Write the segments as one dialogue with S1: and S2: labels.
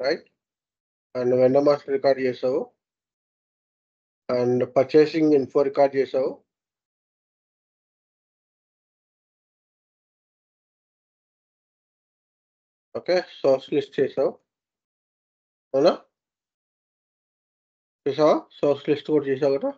S1: Right and vendor master record చేసావు and purchasing info record చేసావు okay source list చేసావు అవునా చేసావా సోర్స్ లిస్ట్ కూడా చేసావు కదా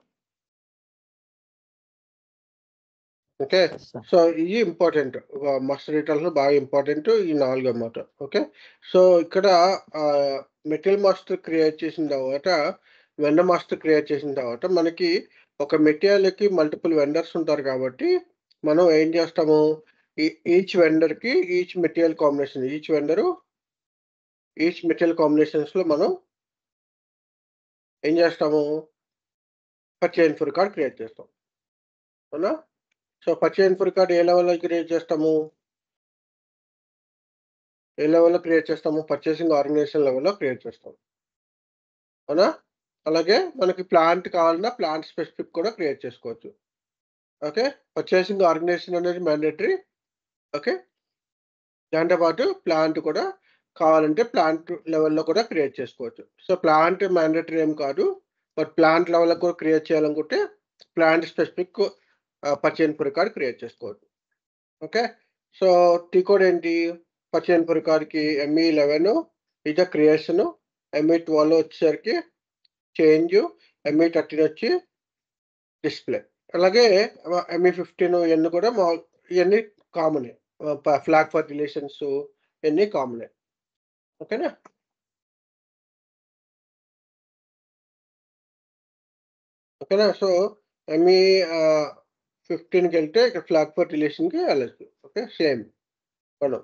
S1: ఓకే
S2: Yes, sir.
S1: సో ఇది ఇంపార్టెంట్ మస్టర్ రిటర్న్స్ బాగా ఇంపార్టెంట్ ఈ నాలుగు అన్నమాట ఓకే సో ఇక్కడ మెటీరియల్ మాస్టర్ క్రియేట్ చేసిన తర్వాత వెండర్ మాస్టర్ క్రియేట్ చేసిన తర్వాత మనకి ఒక మెటీరియల్కి మల్టిపుల్ వెండర్స్ ఉంటారు కాబట్టి మనం ఏం చేస్తాము ఈచ్ వెండర్కి each material combination each vendor each material కాంబినేషన్స్లో మనం ఏం చేస్తాము పర్చేజ్ ఫర్ కార్డ్ క్రియేట్ చేస్తాం అవునా సో పర్చేజ్ ఫర్ కార్డ్ ఏ లెవెల్లో క్రియేట్ చేస్తాము ఏ లెవెల్లో క్రియేట్ చేస్తాము పర్చేసింగ్ ఆర్గనైజేషన్ లెవెల్లో క్రియేట్ చేస్తాం అవునా అలాగే మనకి ప్లాంట్ కావాలన్నా ప్లాంట్ స్పెసిఫిక్ కూడా క్రియేట్ చేసుకోవచ్చు ఓకే పర్చేసింగ్ ఆర్గనైజేషన్ అనేది మ్యాండేటరీ ఓకే దాంతో పాటు ప్లాంట్ కూడా కావాలంటే ప్లాంట్ లెవెల్లో కూడా క్రియేట్ చేసుకోవచ్చు సో ప్లాంట్ మ్యాండేటరీ ఏం కాదు బట్ ప్లాంట్ లెవెల్లో కూడా క్రియేట్ చేయాలనుకుంటే plant specific purchase record create చేసుకోవచ్చు ఓకే సో టీ కోడ్ ఏంటి పర్చేన్ రికార్డ్కి ఎంఈ లెవెన్ ఇది క్రియేషన్ ఎంఈ ట్వెల్వ్ వచ్చేసరికి చేంజ్ ఎంఈ థర్టీన్ వచ్చి డిస్ప్లే అలాగే ఎంఈ ఫిఫ్టీన్ ఇవన్నీ కూడా మా ఇవన్నీ కామనే ఫ్లాగ్ ఫర్ రిలేషన్స్ ఇవన్నీ కామనే ఓకేనా ఓకేనా సో ఎంఈ ఫిఫ్టీన్కి వెళ్తే ఇక్కడ ఫ్లాగ్ ఫర్ రిలేషన్కి వెళ్ళచ్చు ఓకే సేమ్ మనం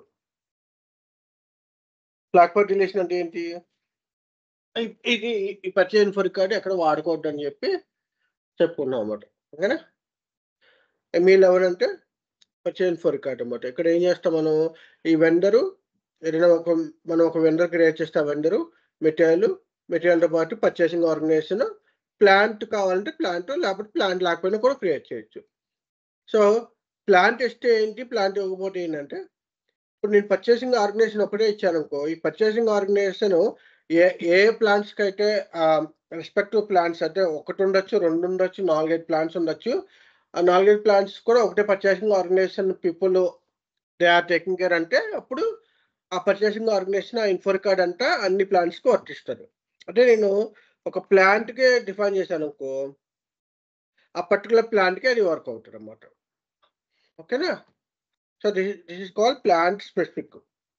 S1: ఫ్లాగ్ ఫర్ రిలేషన్ అంటే ఏంటి ఇ- ఇది ఈ పర్చేజ్ ఫర్ రికార్డ్ ఎక్కడ వాడుకోవద్దు అని చెప్పి చెప్పుకున్నాం అన్నమాట ఓకేనా ఎంఈ లెవెన్ అంటే పర్చేజ్ ఫర్ రికార్డ్ అన్నమాట ఇక్కడ ఏం చేస్తాం మనం ఈ వెండరు ఏదైనా ఒక మనం ఒక వెండర్ క్రియేట్ చేస్తే ఆ వెండరు మెటీరియల్ మెటీరియల్తో పాటు పర్చేసింగ్ ఆర్గనైజేషన్ ప్లాంట్ కావాలంటే ప్లాంట్ లేకపోతే ప్లాంట్ లేకపోయినా కూడా క్రియేట్ చేయొచ్చు సో ప్లాంట్ ఇస్తే ఏంటి ప్లాంట్ ఇవ్వకపోతే ఏంటంటే ఇప్పుడు నేను పర్చేసింగ్ ఆర్గనైజేషన్ ఒకటే ఇచ్చాను అనుకో ఈ పర్చేసింగ్ ఆర్గనైజేషన్ ఏ ఏ ప్లాంట్స్కి అయితే రెస్పెక్టివ్ ప్లాంట్స్ అంటే ఒకటి ఉండొచ్చు రెండు ఉండొచ్చు నాలుగైదు ప్లాంట్స్ ఉండొచ్చు ఆ నాలుగైదు ప్లాంట్స్ కూడా ఒకటే purchasing organization people they are taking care అంటే అప్పుడు ఆ పర్చేసింగ్ ఆర్గనైజేషన్ ఆ ఇన్ఫో కార్డ్ అంతా అన్ని ప్లాంట్స్కి వర్తిస్తారు అంటే నేను ఒక ప్లాంట్కి డిఫైన్ చేశాను అనుకో ఆ పర్టికులర్ ప్లాంట్కి అది వర్క్ అవుతుంది అన్నమాట ఓకేనా so this this is call plant specific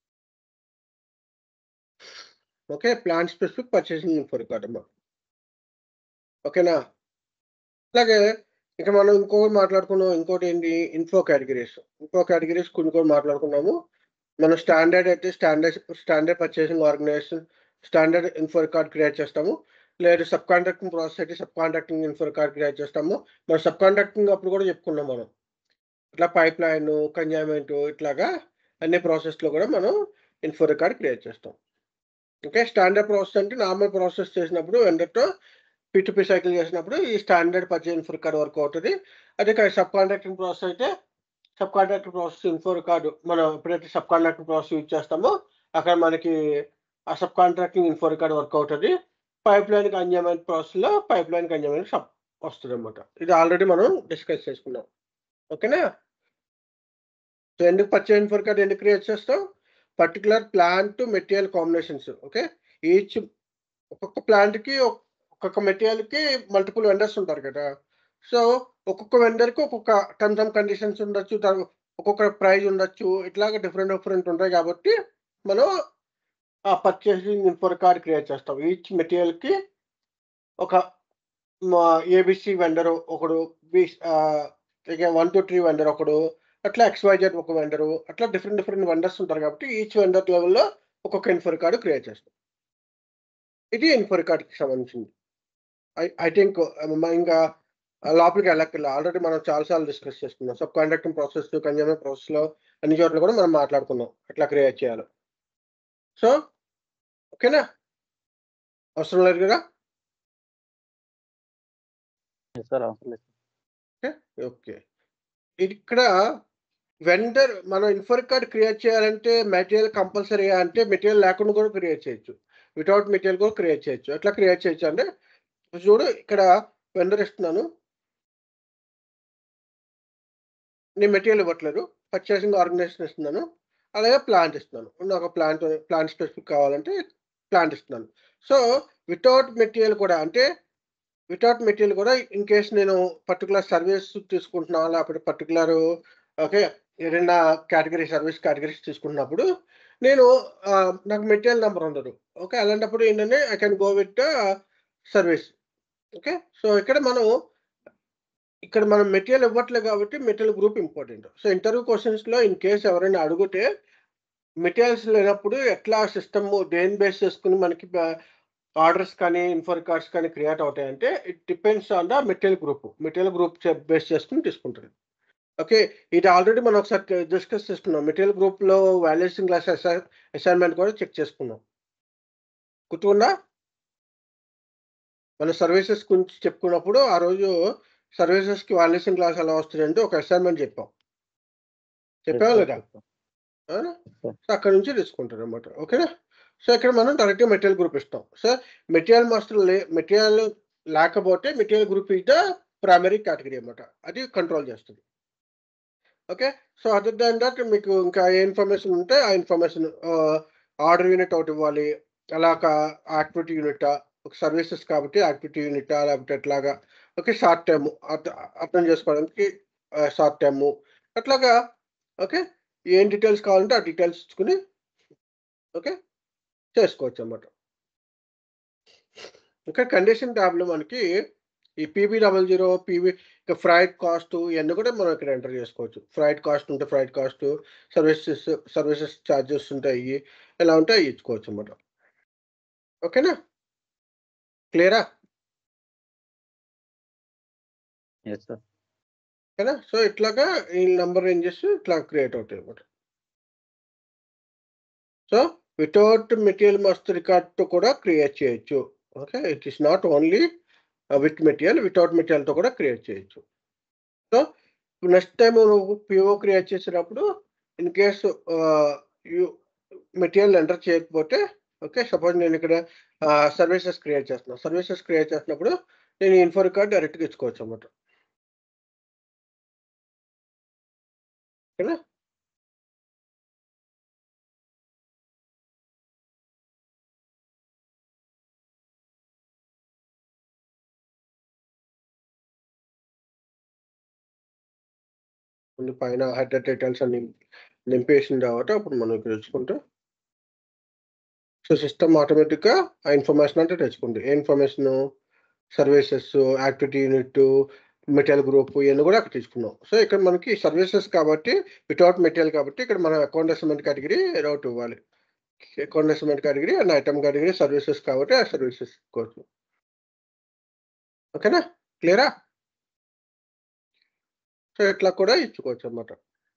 S1: okay plant specific purchasing info record అమ్మా ఓకేనా అలాగే ఇక మనం ఇంకోటి మాట్లాడుకున్నాం ఇంకోటి ఏంటి ఇన్ఫో కేటగిరీస్ ఇన్ఫో కేటగిరీస్ కొన్ని కూడా మాట్లాడుకున్నాము మనం స్టాండర్డ్ అయితే standard standard purchasing organization standard info record create చేస్తాము లేదు సబ్ కాంట్రాక్టింగ్ ప్రాసెస్ అయితే subcontracting info record create చేస్తాము మనం సబ్ కాంట్రాక్టింగ్ అప్పుడు కూడా చెప్పుకున్నాం మనం ఇట్లా పైప్ లైన్ కన్జామెంట్ ఇట్లాగా అన్ని ప్రాసెస్లో కూడా మనం ఇన్ఫో రికార్డ్ క్రియేట్ చేస్తాం ఓకే స్టాండర్డ్ ప్రాసెస్ అంటే నార్మల్ ప్రాసెస్ చేసినప్పుడు వెండర్తో పీ సైకిల్ చేసినప్పుడు ఈ standard purchase info record work అవుతుంది అదే సబ్ కాంట్రాక్టింగ్ ప్రాసెస్ అయితే subcontractor process info record మనం ఎప్పుడైతే సబ్ కాంట్రాక్టర్ ప్రాసెస్ యూజ్ చేస్తామో అక్కడ మనకి ఆ subcontracting info record work అవుతుంది పైప్ లైన్ కన్జామెంట్ ప్రాసెస్లో పైప్ లైన్ కన్జామెంట్ సబ్ వస్తుంది అనమాట ఇది ఆల్రెడీ మనం డిస్కస్ చేసుకున్నాం ఓకేనా సో ఎందుకు పర్చేజ్ ఇన్ఫో రికార్డ్ ఎందుకు క్రియేట్ చేస్తాం particular plant material combinations okay each ఒక్కొక్క ప్లాంట్కి ఒక్కొక్క మెటీరియల్కి మల్టిపుల్ వెండర్స్ ఉంటారు కదా సో ఒక్కొక్క వెండర్కి ఒక్కొక్క టర్మ్స్ అండ్ కండిషన్స్ ఉండొచ్చు దాని- ఒక్కొక్క ప్రైజ్ ఉండొచ్చు ఇట్లాగా డిఫరెంట్ డిఫరెంట్ ఉంటాయి కాబట్టి మనం ఆ పర్చేసింగ్ ఇన్ఫో కార్డ్ క్రియేట్ చేస్తాం ఈచ్ మెటీరియల్కి ఒక ఏబిసి వెండర్ ఒకడు B one two three vendor ఒకడు అట్లా ఎక్స్వైజెడ్ ఒక వెండరు అట్లా డిఫరెంట్ డిఫరెంట్ వెండర్స్ ఉంటారు కాబట్టి ఈచ్ వెండర్ లెవెల్లో ఒక్కొక్క ఇన్ఫో కార్డు క్రియేట్ చేస్తాం ఇది ఇన్ఫో కార్డ్కి సంబంధించింది ఐ ఐ థింక్ ఇంకా లోపలికి వెళ్ళక్కర్లే ఆల్రెడీ మనం చాలాసార్లు డిస్కస్ చేసుకున్నాం సబ్ కాంట్రాక్టింగ్ ప్రాసెస్ కన్జ్యూమర్ ప్రాసెస్లో అన్ని చోట్ల కూడా మనం మాట్లాడుకున్నాం ఎట్లా క్రియేట్ చేయాలో సో ఓకేనా అవసరం లేదు కదా
S2: సార్ అవసరం లేదు
S1: ఓకే ఇక్కడ వెండర్ మనం ఇన్ఫర్ కార్డ్ క్రియేట్ చేయాలంటే మెటీరియల్ కంపల్సరీ అంటే మెటీరియల్ లేకుండా కూడా క్రియేట్ చేయొచ్చు వితౌట్ మెటీరియల్ కూడా క్రియేట్ చేయొచ్చు ఎట్లా క్రియేట్ చేయొచ్చు అంటే చూడు ఇక్కడ వెండర్ ఇస్తున్నాను నేను మెటీరియల్ ఇవ్వట్లేదు పర్చేసింగ్ ఆర్గనైజేషన్ ఇస్తున్నాను అలాగే ప్లాంట్ ఇస్తున్నాను నాకు ప్లాంట్ ప్లాంట్ స్పెసిఫిక్ కావాలంటే ప్లాంట్ ఇస్తున్నాను సో వితౌట్ మెటీరియల్ కూడా అంటే వితౌట్ మెటీరియల్ కూడా ఇన్ కేస్ నేను పర్టికులర్ సర్వీస్ తీసుకుంటున్నా లేకపోతే పర్టికులర్ ఓకే ఏదైనా కేటగిరీ సర్వీస్ కేటగిరీస్ తీసుకున్నప్పుడు నేను ఆ, నాకు మెటీరియల్ నెంబర్ ఉండదు ఓకే అలాంటప్పుడు ఏంటంటే I can go with service okay so ఇక్కడ మనం ఇక్కడ మనం మెటీరియల్ ఇవ్వట్లేదు కాబట్టి material group important so interview questions లో ఇన్ కేస్ ఎవరైనా అడిగితే మెటీరియల్స్ లేనప్పుడు ఎట్లా సిస్టమ్ దేని బేస్ చేసుకుని మనకి ఆర్డర్స్ కానీ ఇన్ఫో రికార్డ్స్ కానీ క్రియేట్ అవుతాయంటే it depends on the material group material group base చేసుకుని తీసుకుంటుంది ఓకే ఇది ఆల్రెడీ మనం ఒకసారి డిస్కస్ చేసుకున్నాం మెటీరియల్ గ్రూప్ లో వాల్యుయేషన్ క్లాస్ అసైన్మెంట్ కూడా చెక్ చేసుకున్నాం గుర్తుందా మన సర్వీసెస్ గురించి చెప్పుకున్నప్పుడు ఆ రోజు సర్వీసెస్ కి వాల్యుయేషన్ క్లాస్ ఎలా వస్తుందంటే ఒక అసైన్మెంట్ చెప్పాం చెప్పావా లేదా అవునా? సో అక్కడ నుంచి తీసుకుంటారు అనమాట ఓకేనా సో ఇక్కడ మనం డైరెక్ట్ మెటీరియల్ గ్రూప్ ఇస్తాం సో మెటీరియల్ మాస్టర్ లే మెటీరియల్ లేకపోతే material group is the primary category అనమాట అది కంట్రోల్ చేస్తుంది okay so other than that మీకు ఇంకా ఏ ఇన్ఫర్మేషన్ ఉంటే ఆ ఇన్ఫర్మేషన్ ఆర్డర్ యూనిట్ ఒకటి ఇవ్వాలి అలాగ యాక్టివిటీ యూనిట్ ఒక సర్వీసెస్ కాబట్టి యాక్టివిటీ యూనిట్ లేకపోతే అట్లాగా ఓకే షార్ట్ టర్మ్ అర్థం చేసుకోవడానికి షార్ట్ టర్మ్ అట్లాగా ఓకే ఏం డీటెయిల్స్ కావాలంటే ఆ డీటెయిల్స్ ఇచ్చుకుని ఓకే చేసుకోవచ్చు అన్నమాట ఇంకా కండిషన్ ట్యాబ్లో మనకి ఈ పీబీ డబల్ జీరో పీబీ ఇంకా ఫ్రైడ్ కాస్ట్ ఇవన్నీ కూడా మనం ఇక్కడ ఎంటర్ చేసుకోవచ్చు ఫ్రైడ్ కాస్ట్ ఉంటే freight cost services services charges ఉంటాయి ఎలా ఉంటే అవి ఇచ్చుకోవచ్చు అన్నమాట ఓకేనా క్లియరా
S2: ఎస్ సార్
S1: ఓకేనా సో ఇట్లాగా ఈ నంబర్ రేంజెస్ ఇట్లా క్రియేట్ అవుతాయి అన్నమాట సో వితౌట్ మెటీరియల్ మస్ట్ రికార్డ్తో కూడా క్రియేట్ చేయొచ్చు okay it is not only with material without మెటీరియల్తో కూడా క్రియేట్ చేయొచ్చు సో నెక్స్ట్ టైం నువ్వు పిఓ క్రియేట్ చేసేటప్పుడు in case you material enter చేయకపోతే ఓకే సపోజ్ నేను ఇక్కడ సర్వీసెస్ క్రియేట్ చేస్తున్నాను సర్వీసెస్ క్రియేట్ చేసినప్పుడు నేను ఇన్ఫో రికార్డ్ డైరెక్ట్గా ఇచ్చుకోవచ్చు అన్నమాట ఓకేనా ముందు పైన హెడర్ డీటెయిల్స్ అన్ని నింపేసిన తర్వాత అప్పుడు మనం ఇక్కడ తెచ్చుకుంటే సో సిస్టమ్ ఆటోమేటిక్గా ఆ ఇన్ఫర్మేషన్ అంటే తెచ్చుకుంది ఏ information services activity unit material group ఇవన్నీ కూడా అక్కడ తీసుకున్నాం సో ఇక్కడ మనకి సర్వీసెస్ కాబట్టి వితౌట్ మెటీరియల్ కాబట్టి ఇక్కడ మనం అకౌంట్ అసెస్మెంట్ కేటగిరీ రౌట్ ఇవ్వాలి account assessment category and item category services కాబట్టి ఆ సర్వీసెస్ కోసం ఓకేనా క్లియరా సో ఇట్లా కూడా ఇచ్చుకోవచ్చు అన్నమాట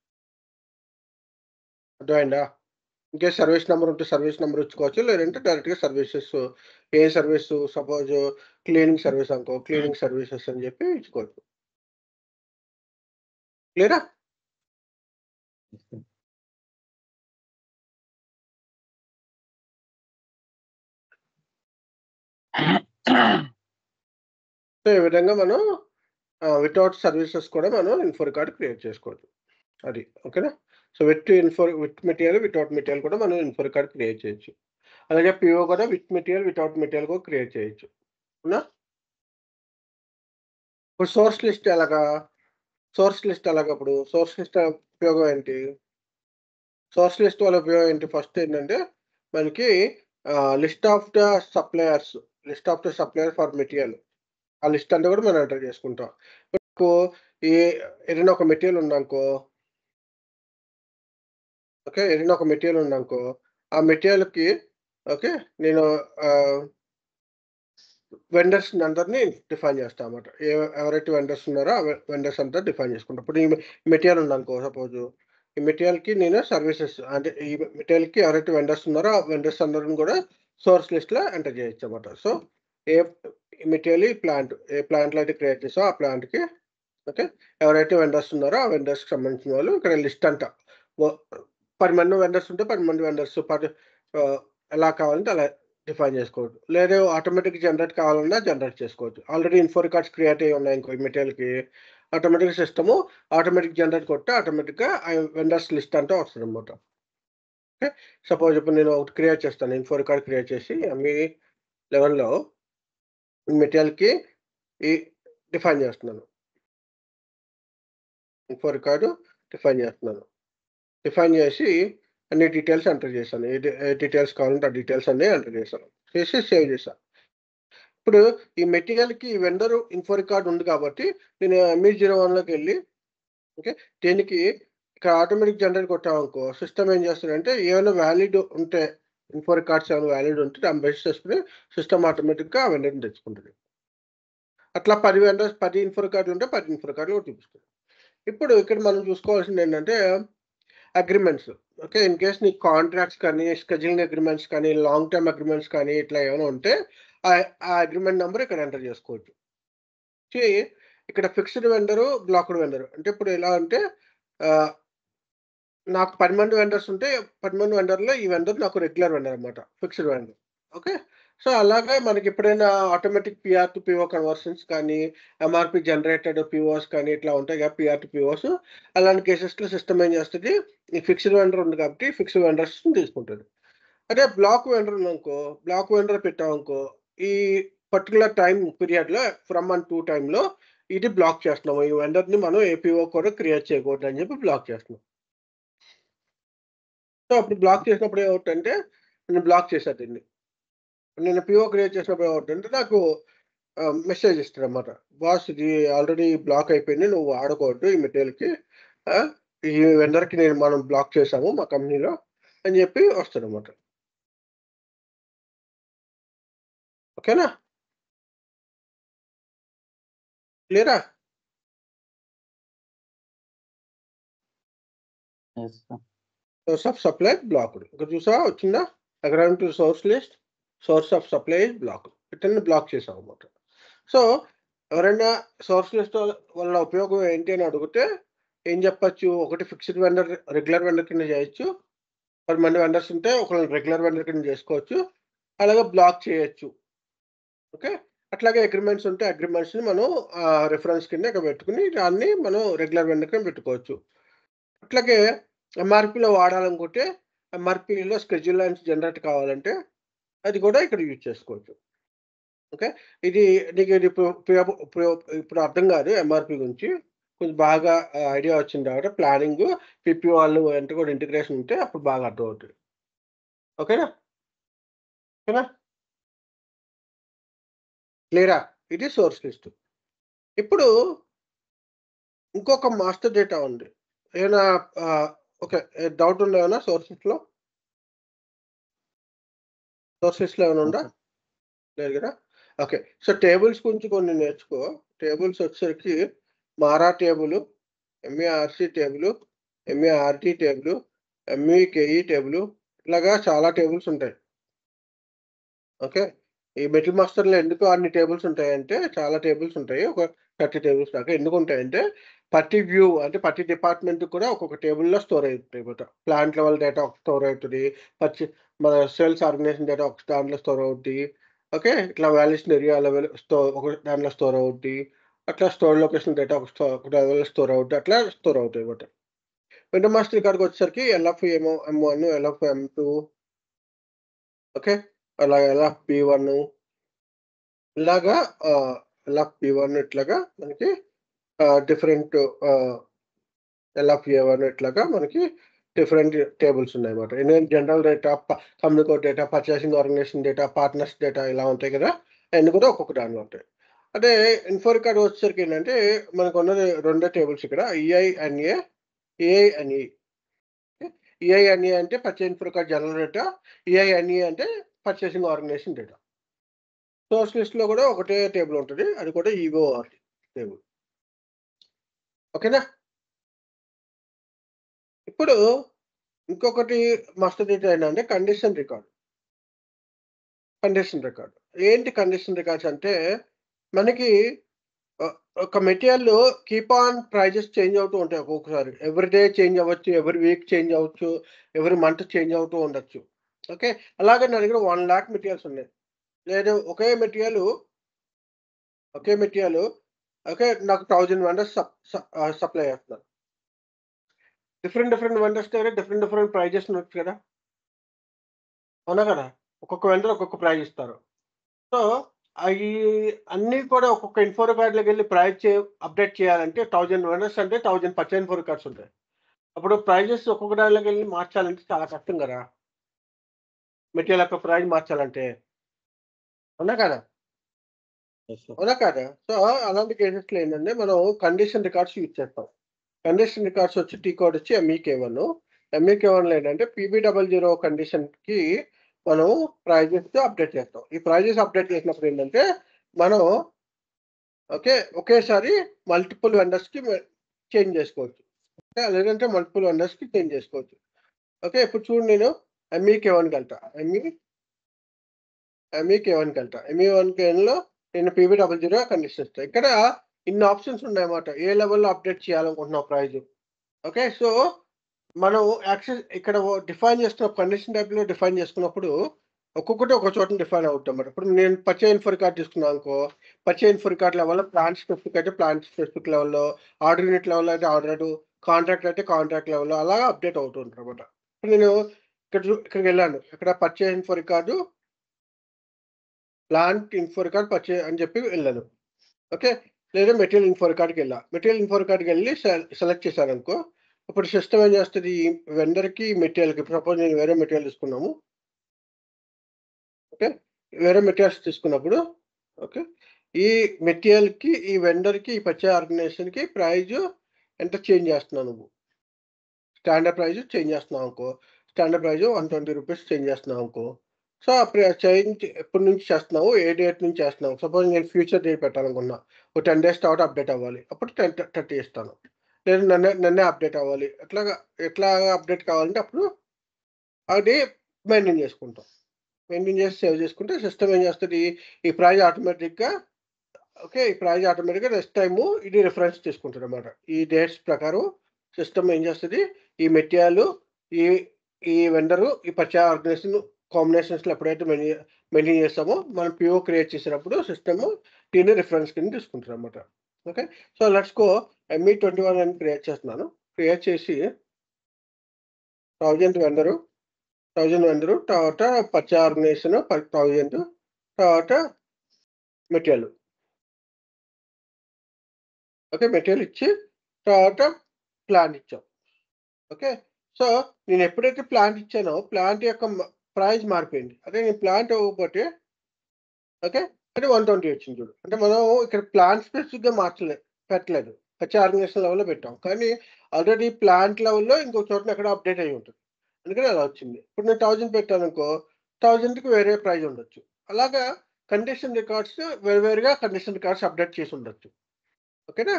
S1: అర్థమైందా ఇంకే సర్వీస్ నెంబర్ ఉంటే సర్వీస్ నెంబర్ ఇచ్చుకోవచ్చు లేదంటే డైరెక్ట్గా సర్వీసెస్ ఏ సర్వీస్ సపోజ్ క్లీనింగ్ సర్వీస్ అనుకో క్లీనింగ్ సర్వీసెస్ అని చెప్పి ఇచ్చుకోవచ్చు క్లియరా సో ఈ విధంగా మనం వితౌట్ సర్వీసెస్ కూడా మనం ఇన్ఫో రికార్డ్ క్రియేట్ చేసుకోవచ్చు అది ఓకేనా so with info with material without material కూడా మనం ఇన్ఫో రికార్డ్ క్రియేట్ చేయొచ్చు అలాగే పిఓ కూడా విత్ మెటీరియల్ వితౌట్ మెటీరియల్ కూడా క్రియేట్ చేయొచ్చు అవునా ఇప్పుడు సోర్స్ లిస్ట్ ఎలాగా సోర్స్ లిస్ట్ ఎలాగా ఇప్పుడు సోర్స్ లిస్ట్ ఉపయోగం ఏంటి సోర్స్ లిస్ట్ వల్ల ఉపయోగం ఏంటి ఫస్ట్ ఏంటంటే మనకి list of the suppliers list of the supplier for material ఆ లిస్ట్ అంతా కూడా మనం ఎంటర్ చేసుకుంటాం ఇప్పుడు ఏ ఏదైనా ఒక మెటీరియల్ ఉందనుకో ఓకే ఏదైనా ఒక మెటీరియల్ ఉందనుకో ఆ మెటీరియల్కి ఓకే నేను వెండర్స్ అందరినీ డిఫైన్ చేస్తాను అనమాట ఏ ఎవరైతే వెండర్స్ ఉన్నారో ఆ వెండర్స్ అంతా డిఫైన్ చేసుకుంటాం ఇప్పుడు ఈ మెటీరియల్ ఉందనుకో సపోజ్ ఈ మెటీరియల్కి నేను సర్వీసెస్ అంటే ఈ మెటీరియల్కి ఎవరైతే వెండర్స్ ఉన్నారో ఆ వెండర్స్ అందరిని కూడా సోర్స్ లిస్ట్లో ఎంటర్ చేయొచ్చు అనమాట సో ఏ మెటీరియల్ ఈ ప్లాంట్ ఏ ప్లాంట్లో అయితే క్రియేట్ చేసో ఆ ప్లాంట్కి ఓకే ఎవరైతే వెండర్స్ ఉన్నారో ఆ వెండర్స్కి సంబంధించిన వాళ్ళు ఇక్కడ లిస్ట్ అంతా ఓ- పది మంది వెండర్స్ ఉంటే పది మంది వెండర్స్ పది ఆ, ఎలా కావాలంటే అలా డిఫైన్ చేసుకోవచ్చు లేదా ఆటోమేటిక్ జనరేట్ కావాలన్నా జనరేట్ చేసుకోవచ్చు ఆల్రెడీ ఇన్ఫో రికార్డ్స్ క్రియేట్ అయ్యి ఉన్నాయి ఇంకో మెటీరియల్కి ఆటోమేటిక్ సిస్టము ఆటోమేటిక్ జనరేట్ కొట్టి ఆటోమేటిక్గా వెండర్స్ లిస్ట్ అంతా వస్తుంది అనమాట ఓకే సపోజ్ ఇప్పుడు నేను ఒకటి క్రియేట్ చేస్తాను ఇన్ఫో రికార్డ్ క్రియేట్ చేసి మీ లెవెల్లో మెటీరియల్కి ఈ డిఫైన్ చేస్తున్నాను ఇన్ఫో రికార్డు డిఫైన్ చేస్తున్నాను డిఫైన్ చేసి అన్ని డీటెయిల్స్ ఎంటర్ చేశాను ఏ డి- ఏ డీటెయిల్స్ కావాలంటే ఆ డీటెయిల్స్ అన్ని ఎంటర్ చేశాను చేసి సేవ్ చేశాను ఇప్పుడు ఈ మెటీరియల్కి వెండర్ ఇన్ఫో రికార్డ్ ఉంది కాబట్టి నేను ఎంఈ జీరో వన్లోకి వెళ్ళి ఓకే దీనికి ఇక్కడ ఆటోమేటిక్ జనరేట్ కొట్టామనుకో సిస్టమ్ ఏం చేస్తుందంటే ఏమైనా వ్యాలిడ్ ఉంటే ఇన్ఫో రికార్డ్స్ ఏమైనా వ్యాలిడ్ ఉంటే దాన్ని బేస్ చేసుకుని సిస్టమ్ ఆటోమేటిక్గా ఆ వెండర్ని తెచ్చుకుంటుంది అట్లా పది వెండర్స్ పది ఇన్ఫో రికార్డులు ఉంటే పది ఇన్ఫో రికార్డులు కూడా చూపిస్తుంది ఇప్పుడు ఇక్కడ మనం చూసుకోవాల్సింది ఏంటంటే అగ్రిమెంట్స్ ఓకే ఇన్ కేస్ నీ కాంట్రాక్ట్స్ కానీ స్కెడ్యూలింగ్ అగ్రిమెంట్స్ కానీ లాంగ్ టర్మ్ అగ్రిమెంట్స్ కానీ ఇట్లా ఏమైనా ఉంటే ఆ- ఆ అగ్రిమెంట్ నెంబర్ ఇక్కడ ఎంటర్ చేసుకోవచ్చు See, ఇక్కడ ఫిక్స్డ్ వెండరు బ్లాక్డ్ వెండర్ అంటే ఇప్పుడు ఎలా అంటే ఆ, నాకు పది మంది వెండర్స్ ఉంటే పది మంది వెండర్లో ఈ వెండర్ నాకు రెగ్యులర్ వెండర్ అనమాట ఫిక్స్డ్ వెండర్ ఓకే సో అలాగే మనకి ఎప్పుడైనా automatic PR to PO conversions కానీ ఎంఆర్పి జనరేటెడ్ పిఓస్ కానీ ఇట్లా ఉంటాయి కదా పిఆర్ టు పిఓస్ అలాంటి కేసెస్లో సిస్టమ్ ఏం చేస్తుంది ఈ ఫిక్స్డ్ వెండర్ ఉంది కాబట్టి ఫిక్స్డ్ వెండర్స్ తీసుకుంటుంది అదే బ్లాక్ వెండర్ ఉందనుకో బ్లాక్ వెండర్ పెట్టామనుకో ఈ పర్టికులర్ టైం పీరియడ్లో ఫ్రమ్ అండ్ టూ టైంలో ఇది బ్లాక్ చేస్తున్నాం ఈ వెండర్ని మనం ఏపీఓ కూడా క్రియేట్ చేయకూడదు అని చెప్పి బ్లాక్ చేస్తున్నాం సో అప్పుడు బ్లాక్ చేసినప్పుడు ఏమవుతుందంటే నేను బ్లాక్ చేశాను దీన్ని నేను పిఓ క్రియేట్ చేసినప్పుడు ఏమవుతుందంటే నాకు మెసేజ్ ఇస్తాడు అనమాట బాస్ ఇది ఆల్రెడీ బ్లాక్ అయిపోయింది నువ్వు వాడకూడదు ఈ మెటీరియల్కి ఈ వెండర్కి నేను మనం బ్లాక్ చేసాము మా కంపెనీలో అని చెప్పి వస్తాడు అనమాట ఓకేనా క్లియరా
S2: yes sir
S1: source of supply blocked ఇక్కడ చూసా వచ్చిందా according to source list source of supply block ఇట్లని బ్లాక్ చేసాం అనమాట సో ఎవరైనా సోర్స్ లిస్ట్ వల్ల ఉపయోగం ఏంటి అని అడిగితే ఏం చెప్పచ్చు ఒకటి ఫిక్స్డ్ వెండర్ రెగ్యులర్ వెండర్ కింద చేయొచ్చు పది మంది వెండర్స్ ఉంటే ఒక రెగ్యులర్ వెండర్ కింద చేసుకోవచ్చు అలాగే బ్లాక్ చేయొచ్చు ఓకే అట్లాగే అగ్రిమెంట్స్ ఉంటే అగ్రిమెంట్స్ని మనం రిఫరెన్స్ కింద ఇక్కడ పెట్టుకుని దాన్ని మనం రెగ్యులర్ వెండర్ కింద పెట్టుకోవచ్చు అట్లాగే ఎంఆర్పిలో వాడాలనుకుంటే ఎంఆర్పిలో స్కెడ్యూల్ లైన్స్ జనరేట్ కావాలంటే అది కూడా ఇక్కడ యూజ్ చేసుకోవచ్చు ఓకే ఇది నీకు ఇది ఇప్పుడు ఉపయోగ- ఉపయోగ- ఇప్పుడు అర్థం కాదు ఎంఆర్పి గురించి కొంచెం బాగా ఐడియా వచ్చింది కాబట్టి ప్లానింగ్ పిపి వాళ్ళు అంటే కూడా ఇంటిగ్రేషన్ ఉంటే అప్పుడు బాగా అర్థం అవుతుంది ఓకేనా ఓకేనా క్లియరా ఇది సోర్స్ లిస్ట్ ఇప్పుడు ఇంకొక మాస్టర్ డేటా ఉంది ఏమైనా ఓకే డౌట్ ఉందా ఏమైనా సోర్సెస్లో సోర్సెస్లో ఏమైనా ఉందా లేదు కదా ఓకే సో టేబుల్స్ గురించి కొన్ని నేర్చుకో టేబుల్స్ వచ్చేసరికి MARA table MARC table MART table MEKE table ఇలాగా చాలా టేబుల్స్ ఉంటాయి ఓకే ఈ మెటల్ మాస్టర్లో ఎందుకు అన్ని టేబుల్స్ ఉంటాయంటే చాలా టేబుల్స్ ఉంటాయి ఒక థర్టీ టేబుల్స్ దాకా ఎందుకు ఉంటాయంటే ప్రతి వ్యూ అంటే ప్రతి డిపార్ట్మెంట్ కూడా ఒక్కొక్క టేబుల్లో స్టోర్ అవుతుంది అనమాట ప్లాంట్ లెవెల్ డేటా ఒక స్టోర్ అవుతుంది పచ్చి మన సేల్స్ ఆర్గనైజేషన్ డేటా ఒక దాంట్లో స్టోర్ అవుతుంది ఓకే ఇట్లా వాల్యుయేషన్ ఏరియా లెవెల్ స్టోర్ ఒక దాంట్లో స్టోర్ అవుద్ది అట్లా స్టోర్ లొకేషన్ డేటా ఒక స్టోర్ ఒక లెవెల్ స్టోర్ అవుద్ది అట్లా స్టోర్ అవుతాయి అనమాట విండో మాస్టర్ ఇక్కడికి వచ్చేసరికి ఎల్ఎఫ్ ఏమో M one LF M two okay అలా ఎల్ఎఫ్ పి వన్ ఇలాగా ఎల్ఎఫ్ పి వన్ ఇట్లాగా మనకి డిఫరెంట్ ఎల్ఎఫ్ ఏ వన్ ఇట్లాగా మనకి డిఫరెంట్ టేబుల్స్ ఉన్నాయి అనమాట ఎందుకంటే general data communication data purchasing organization data partners data ఇలా ఉంటాయి కదా అన్ని కూడా ఒక్కొక్క దానిలో ఉంటాయి అదే ఇన్ఫో రికార్డ్ వచ్చేసరికి ఏంటంటే మనకు ఉన్నది రెండే టేబుల్స్ ఇక్కడ EI and A AI and E EI and A అంటే purchasing info record general data EI and A అంటే పర్చేసింగ్ ఆర్గనైజేషన్ డేటా సోర్స్ లిస్ట్లో కూడా ఒకటే టేబుల్ ఉంటుంది అది కూడా ఈఓఆర్ టేబుల్ ఓకేనా ఇప్పుడు ఇంకొకటి మాస్టర్ డేటా ఏంటంటే కండిషన్ రికార్డ్ కండిషన్ రికార్డ్ ఏంటి కండిషన్ రికార్డ్స్ అంటే మనకి ఒ- ఒక material keep on prices change అవుతూ ఉంటాయి ఒక్కొక్కసారి ఎవ్రీ డే చేంజ్ అవ్వచ్చు ఎవ్రీ వీక్ చేంజ్ అవ్వచ్చు ఎవ్రీ మంత్ చేంజ్ అవుతూ ఉండొచ్చు ఓకే అలాగే నా దగ్గర వన్ ల్యాక్ మెటీరియల్స్ ఉన్నాయి లేదు ఒకే మెటీరియల్ ఒకే మెటీరియల్ ఓకే నాకు థౌజండ్ వెండర్స్ సప్లై చేస్తున్నారు డిఫరెంట్ డిఫరెంట్ వెండర్స్ దగ్గర డిఫరెంట్ డిఫరెంట్ ప్రైజెస్ ఉండొచ్చు కదా అవునా కదా ఒక్కొక్క వెండర్ ఒక్కొక్క ప్రైజ్ ఇస్తారు సో అవి అన్నీ కూడా ఒక్కొక్క ఇన్ఫో రికార్డులోకి వెళ్ళి ప్రైజ్ చే అప్డేట్ చేయాలంటే థౌజండ్ వెండర్స్ అంటే థౌజండ్ పచ్చ ఇన్ఫో రికార్డ్స్ ఉంటాయి అప్పుడు ప్రైజెస్ ఒక్కొక్క దానిలోకి వెళ్ళి మార్చాలంటే చాలా కష్టం కదా మెటీరియల్ యొక్క ప్రైజ్ మార్చాలంటే అవునా కదా
S2: Yes, sir.
S1: అవునా కదా సో అలాంటి కేసెస్లో ఏంటంటే మనం కండిషన్ రికార్డ్స్ యూజ్ చేస్తాం కండిషన్ రికార్డ్స్ వచ్చి టీ కోడ్ వచ్చి ఎంఈకే వన్ ఎంఈకే వన్లో ఏంటంటే పీబీ డబల్ జీరో కండిషన్కి మనం ప్రైజెస్ అప్డేట్ చేస్తాం ఈ ప్రైజెస్ అప్డేట్ చేసినప్పుడు ఏంటంటే మనం ఓకే ఒకేసారి మల్టిపుల్ వెండర్స్కి చేంజ్ చేసుకోవచ్చు ఓకే లేదంటే మల్టిపుల్ వెండర్స్కి చేంజ్ చేసుకోవచ్చు ఓకే ఇప్పుడు చూడు నేను ఎంఈకే వన్కి వెళ్తా ఎంఈ ఎంఈకే వన్కి వెళ్తా ఎంఈ వన్కి లో నేను పీవీ డబల్ జీరో కండిషన్ ఇస్తాను ఇక్కడ ఇన్ని ఆప్షన్స్ ఉన్నాయన్నమాట ఏ లెవెల్లో అప్డేట్ చేయాలనుకుంటున్నావు ప్రైజ్ ఓకే సో మనం యాక్సెస్ ఇక్కడ డిఫైన్ చేసుకున్న కండిషన్ టైప్లో డిఫైన్ చేసుకున్నప్పుడు ఒక్కొక్కటి ఒక చోట డిఫైన్ అవుతాం మరి ఇప్పుడు నేను పచ్చే ఇన్ఫర్ కార్డ్ తీసుకున్నాను అనుకో పచ్చే ఇన్ఫర్ కార్డ్ లెవెల్లో ప్లాంట్ స్పెసిఫిక్ అయితే ప్లాంట్ స్పెసిఫిక్ లెవెల్లో ఆర్డర్ యూనిట్ లెవెల్ అయితే ఆర్డర్ కాంట్రాక్ట్ అయితే కాంట్రాక్ట్ లెవెల్లో అలా అప్డేట్ అవుతుంటారు అనమాట ఇప్పుడు నేను ఇక్కడ చూ- ఇక్కడికి వెళ్ళాను ఇక్కడ పచ్చే info record plant info record పర్చే అని చెప్పి వెళ్ళాను ఓకే లేదా మెటీరియల్ ఇన్ఫో రికార్డ్కి వెళ్ళా మెటీరియల్ ఇన్ఫో రికార్డ్కి వెళ్ళి సెలెక్ట్ చేశాను అనుకో ఇప్పుడు సిస్టమ్ ఏం చేస్తుంది ఈ వెండర్కి మెటీరియల్కి సపోజ్ నేను వేరే మెటీరియల్ తీసుకున్నాము ఓకే వేరే మెటీరియల్స్ తీసుకున్నప్పుడు ఓకే ఈ మెటీరియల్కి ఈ వెండర్కి ఈ పచ్చే ఆర్గనైజేషన్కి ప్రైజ్ ఎంత చేంజ్ చేస్తున్నావు నువ్వు స్టాండర్డ్ ప్రైజ్ చేంజ్ చేస్తున్నావు అనుకో standard price one twenty rupees change చేస్తున్నావు అనుకో సో అప్పుడు చేంజ్ ఎప్పటి నుంచి చేస్తున్నావు ఏ డేట్ నుంచి చేస్తున్నావు సపోజ్ నేను ఫ్యూచర్ డేట్ పెట్టాలనుకున్నా ఒక టెన్ డేస్ తర్వాత అప్డేట్ అవ్వాలి అప్పుడు టెన్ థర్టీ ఇస్తాను లేదు నన్నే నన్నే అప్డేట్ అవ్వాలి ఎట్లాగా ఎట్లా అప్డేట్ కావాలంటే అప్పుడు అది మెయింటైన్ చేసుకుంటాం మెయింటైన్ చేసి సేవ్ చేసుకుంటే సిస్టమ్ ఏం చేస్తుంది ఈ ప్రైజ్ ఆటోమేటిక్గా ఓకే ఈ ప్రైజ్ ఆటోమేటిక్గా నెక్స్ట్ టైము ఇది రిఫరెన్స్ తీసుకుంటుంది అనమాట ఈ డేట్స్ ప్రకారం సిస్టమ్ ఏం చేస్తుంది ఈ మెటీరియల్ ఈ ఈ వెండరు ఈ పచ్చ ఆర్గనైజేషన్ కాంబినేషన్స్లో ఎప్పుడైతే మెయింటైన్ మెయింటైన్ చేస్తామో మనం పిఓ క్రియేట్ చేసినప్పుడు సిస్టమ్ దీన్ని రిఫరెన్స్ కింద తీసుకుంటుంది అనమాట okay so let's go ME twenty one అని క్రియేట్ చేస్తున్నాను క్రియేట్ చేసి థౌజండ్ వెండరు థౌజండ్ వెండరు తర్వాత పచ్చ ఆర్గనైజేషన్ థౌజండ్ తర్వాత మెటీరియల్ ఓకే మెటీరియల్ ఇచ్చి తర్వాత ప్లాంట్ ఇచ్చాం ఓకే సో నేను ఎప్పుడైతే ప్లాంట్ ఇచ్చానో ప్లాంట్ యొక్క ప్రైస్ మారిపోయింది అదే నేను ప్లాంట్ ఇవ్వకపోతే ఓకే అంటే వన్ ట్వంటీ వచ్చింది చూడు అంటే మనం ఇక్కడ ప్లాంట్ స్పెసిఫిక్గా మార్చలేదు పెట్టలేదు పచ్చి ఆర్గనైజేషన్ లెవెల్లో పెట్టాం కానీ ఆల్రెడీ ప్లాంట్ లెవెల్లో ఇంకో చోట ఎక్కడ అప్డేట్ అయ్యి ఉంటుంది అందుకని అలా వచ్చింది ఇప్పుడు నేను థౌజండ్ పెట్టాను అనుకో థౌజండ్కి వేరే ప్రైజ్ ఉండొచ్చు అలాగా కండిషన్ రికార్డ్స్ వేరువేరుగా కండిషన్ రికార్డ్స్ అప్డేట్ చేసి ఉండొచ్చు ఓకేనా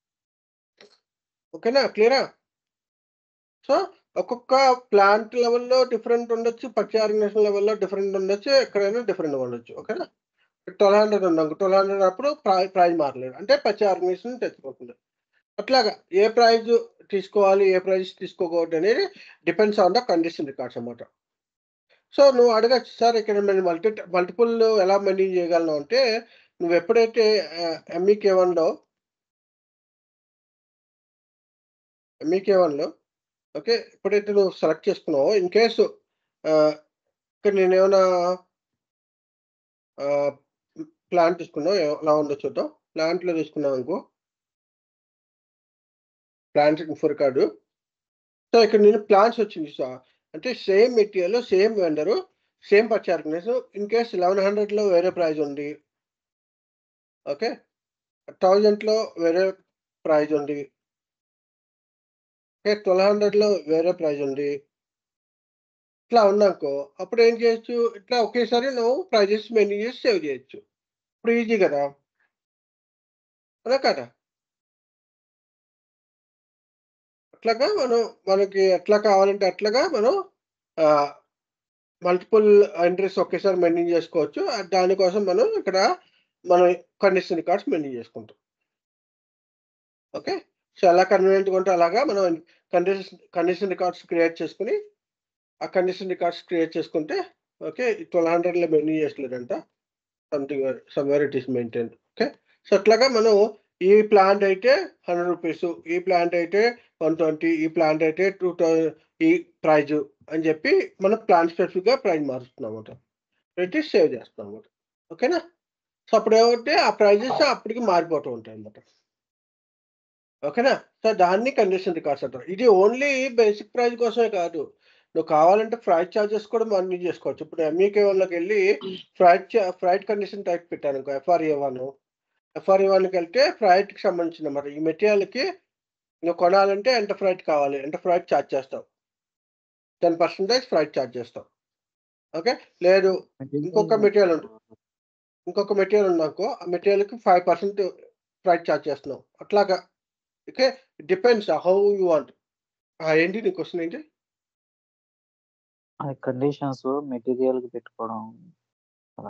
S1: ఓకేనా క్లియరా సో ఒక్కొక్క ప్లాంట్ లెవెల్లో డిఫరెంట్ ఉండొచ్చు పచ్చి ఆర్గనైజేషన్ లెవెల్లో డిఫరెంట్ ఉండొచ్చు ఎక్కడైనా డిఫరెంట్ ఉండొచ్చు ఓకేనా ట్వెల్వ్ హండ్రెడ్ ఉన్నాం ట్వెల్వ్ హండ్రెడ్ అప్పుడు ప్రైజ్ ప్రైజ్ మారలేదు అంటే పచ్చి ఆర్గనైజేషన్ తెచ్చుకోకుండా అట్లాగా ఏ ప్రైజ్ తీసుకోవాలి ఏ ప్రైజ్ తీసుకోకూడదు అనేది depends on the condition records అన్నమాట సో నువ్వు అడగచ్చు సార్ ఇక్కడ మేము మల్టీ మల్టిపుల్ ఎలా మెయింటైన్ చేయగలను అంటే నువ్వు ఎప్పుడైతే ఎంఈకే వన్లో ఎంఈకే వన్లో ఓకే ఎప్పుడైతే నువ్వు సెలెక్ట్ చేసుకున్నావో ఇన్ కేసు ఇక్కడ నేను ఏమైనా ప్లాంట్ తీసుకున్నావు ఎలా ఉందో చూద్దాం ప్లాంట్లో తీసుకున్నావు అనుకో ప్లాంట్ ఇన్ఫో రికార్డు సో ఇక్కడ నేను ప్లాంట్స్ వచ్చింది సో అంటే same material same vendor same పచ్చి ఆర్గనైజేషన్ ఇన్ కేస్ లెవెన్ హండ్రెడ్లో వేరే ప్రైజ్ ఉంది ఓకే థౌజండ్లో వేరే ప్రైజ్ ఉంది ఓకే ట్వెల్వ్ హండ్రెడ్లో వేరే ప్రైజ్ ఉంది ఇట్లా ఉన్నాకో అప్పుడు ఏం చేయొచ్చు ఇట్లా ఒకేసారి నువ్వు ప్రైజెస్ మెయింటైన్ చేసి సేవ్ చేయొచ్చు ఇప్పుడు ఈజీ కదా అలా కదా అట్లాగా మనం మనకి ఎట్లా కావాలంటే అట్లాగా మనం మల్టిపుల్ ఎంట్రీస్ ఒకేసారి మెయింటైన్ చేసుకోవచ్చు ఆ దానికోసం మనం ఇక్కడ మనం కండిషన్ రికార్డ్స్ మెయింటైన్ చేసుకుంటాం ఓకే సో ఎలా కన్వీనియంట్గా ఉంటే అలాగా మనం కండిషన్ కండిషన్ రికార్డ్స్ క్రియేట్ చేసుకుని ఆ కండిషన్ రికార్డ్స్ క్రియేట్ చేసుకుంటే ఓకే ట్వెల్వ్ హండ్రెడ్లో మెన్యూ చేసలేదంట something somewhere it is maintain okay so అట్లాగా మనం ఈ ప్లాంట్ అయితే హండ్రెడ్ రూపీస్ ఈ ప్లాంట్ అయితే వన్ ట్వంటీ ఈ ప్లాంట్ అయితే టూ ఈ ప్రైజ్ అని చెప్పి మనం ప్లాన్ స్పెసిఫిక్గా ప్రైజ్ మారుస్తున్నాం అనమాట పెట్టి సేవ్ చేస్తున్నాం అనమాట ఓకేనా సో అప్పుడు ఏమంటే ఆ ప్రైజెస్ అప్పటికి మారిపోతూ ఉంటాయి అనమాట ఓకేనా సో దాన్ని కండిషన్ రికార్డ్స్ అంటారు ఇది ఓన్లీ బేసిక్ ప్రైజ్ కోసమే కాదు నువ్వు కావాలంటే ఫ్రైడ్ చార్జెస్ కూడా మనం చేసుకోవచ్చు ఇప్పుడు ఎంఈకే వాళ్ళకి వెళ్ళి ఫ్రైడ్ ఫ్రైడ్ కండిషన్ టైప్ పెట్టాను అనుకో ఎఫ్ఆర్ఏ వన్ ఎఫ్ఆర్ఏ వన్కి వెళ్తే ఫ్రైడ్కి సంబంధించిన మరి ఈ మెటీరియల్కి నువ్వు కొనాలంటే ఎంత ఫ్రైడ్ కావాలి ఎంత ఫ్రైడ్ ఛార్జ్ చేస్తావు టెన్ పర్సెంటేజ్ ఫ్రైడ్ ఛార్జ్ చేస్తావు ఓకే లేదు ఇంకొక మెటీరియల్ ఉంటుంది ఇంకొక మెటీరియల్ ఉందనుకో ఆ మెటీరియల్కి ఫైవ్ పర్సెంట్ ఫ్రైడ్ ఛార్జ్ చేస్తున్నావు అట్లాగా okay depends how you want ఏంటి నీ క్వశ్చన్ ఏంటి
S2: కండిషన్స్ మెటీరియల్ కి పెట్టుకోవడం అలా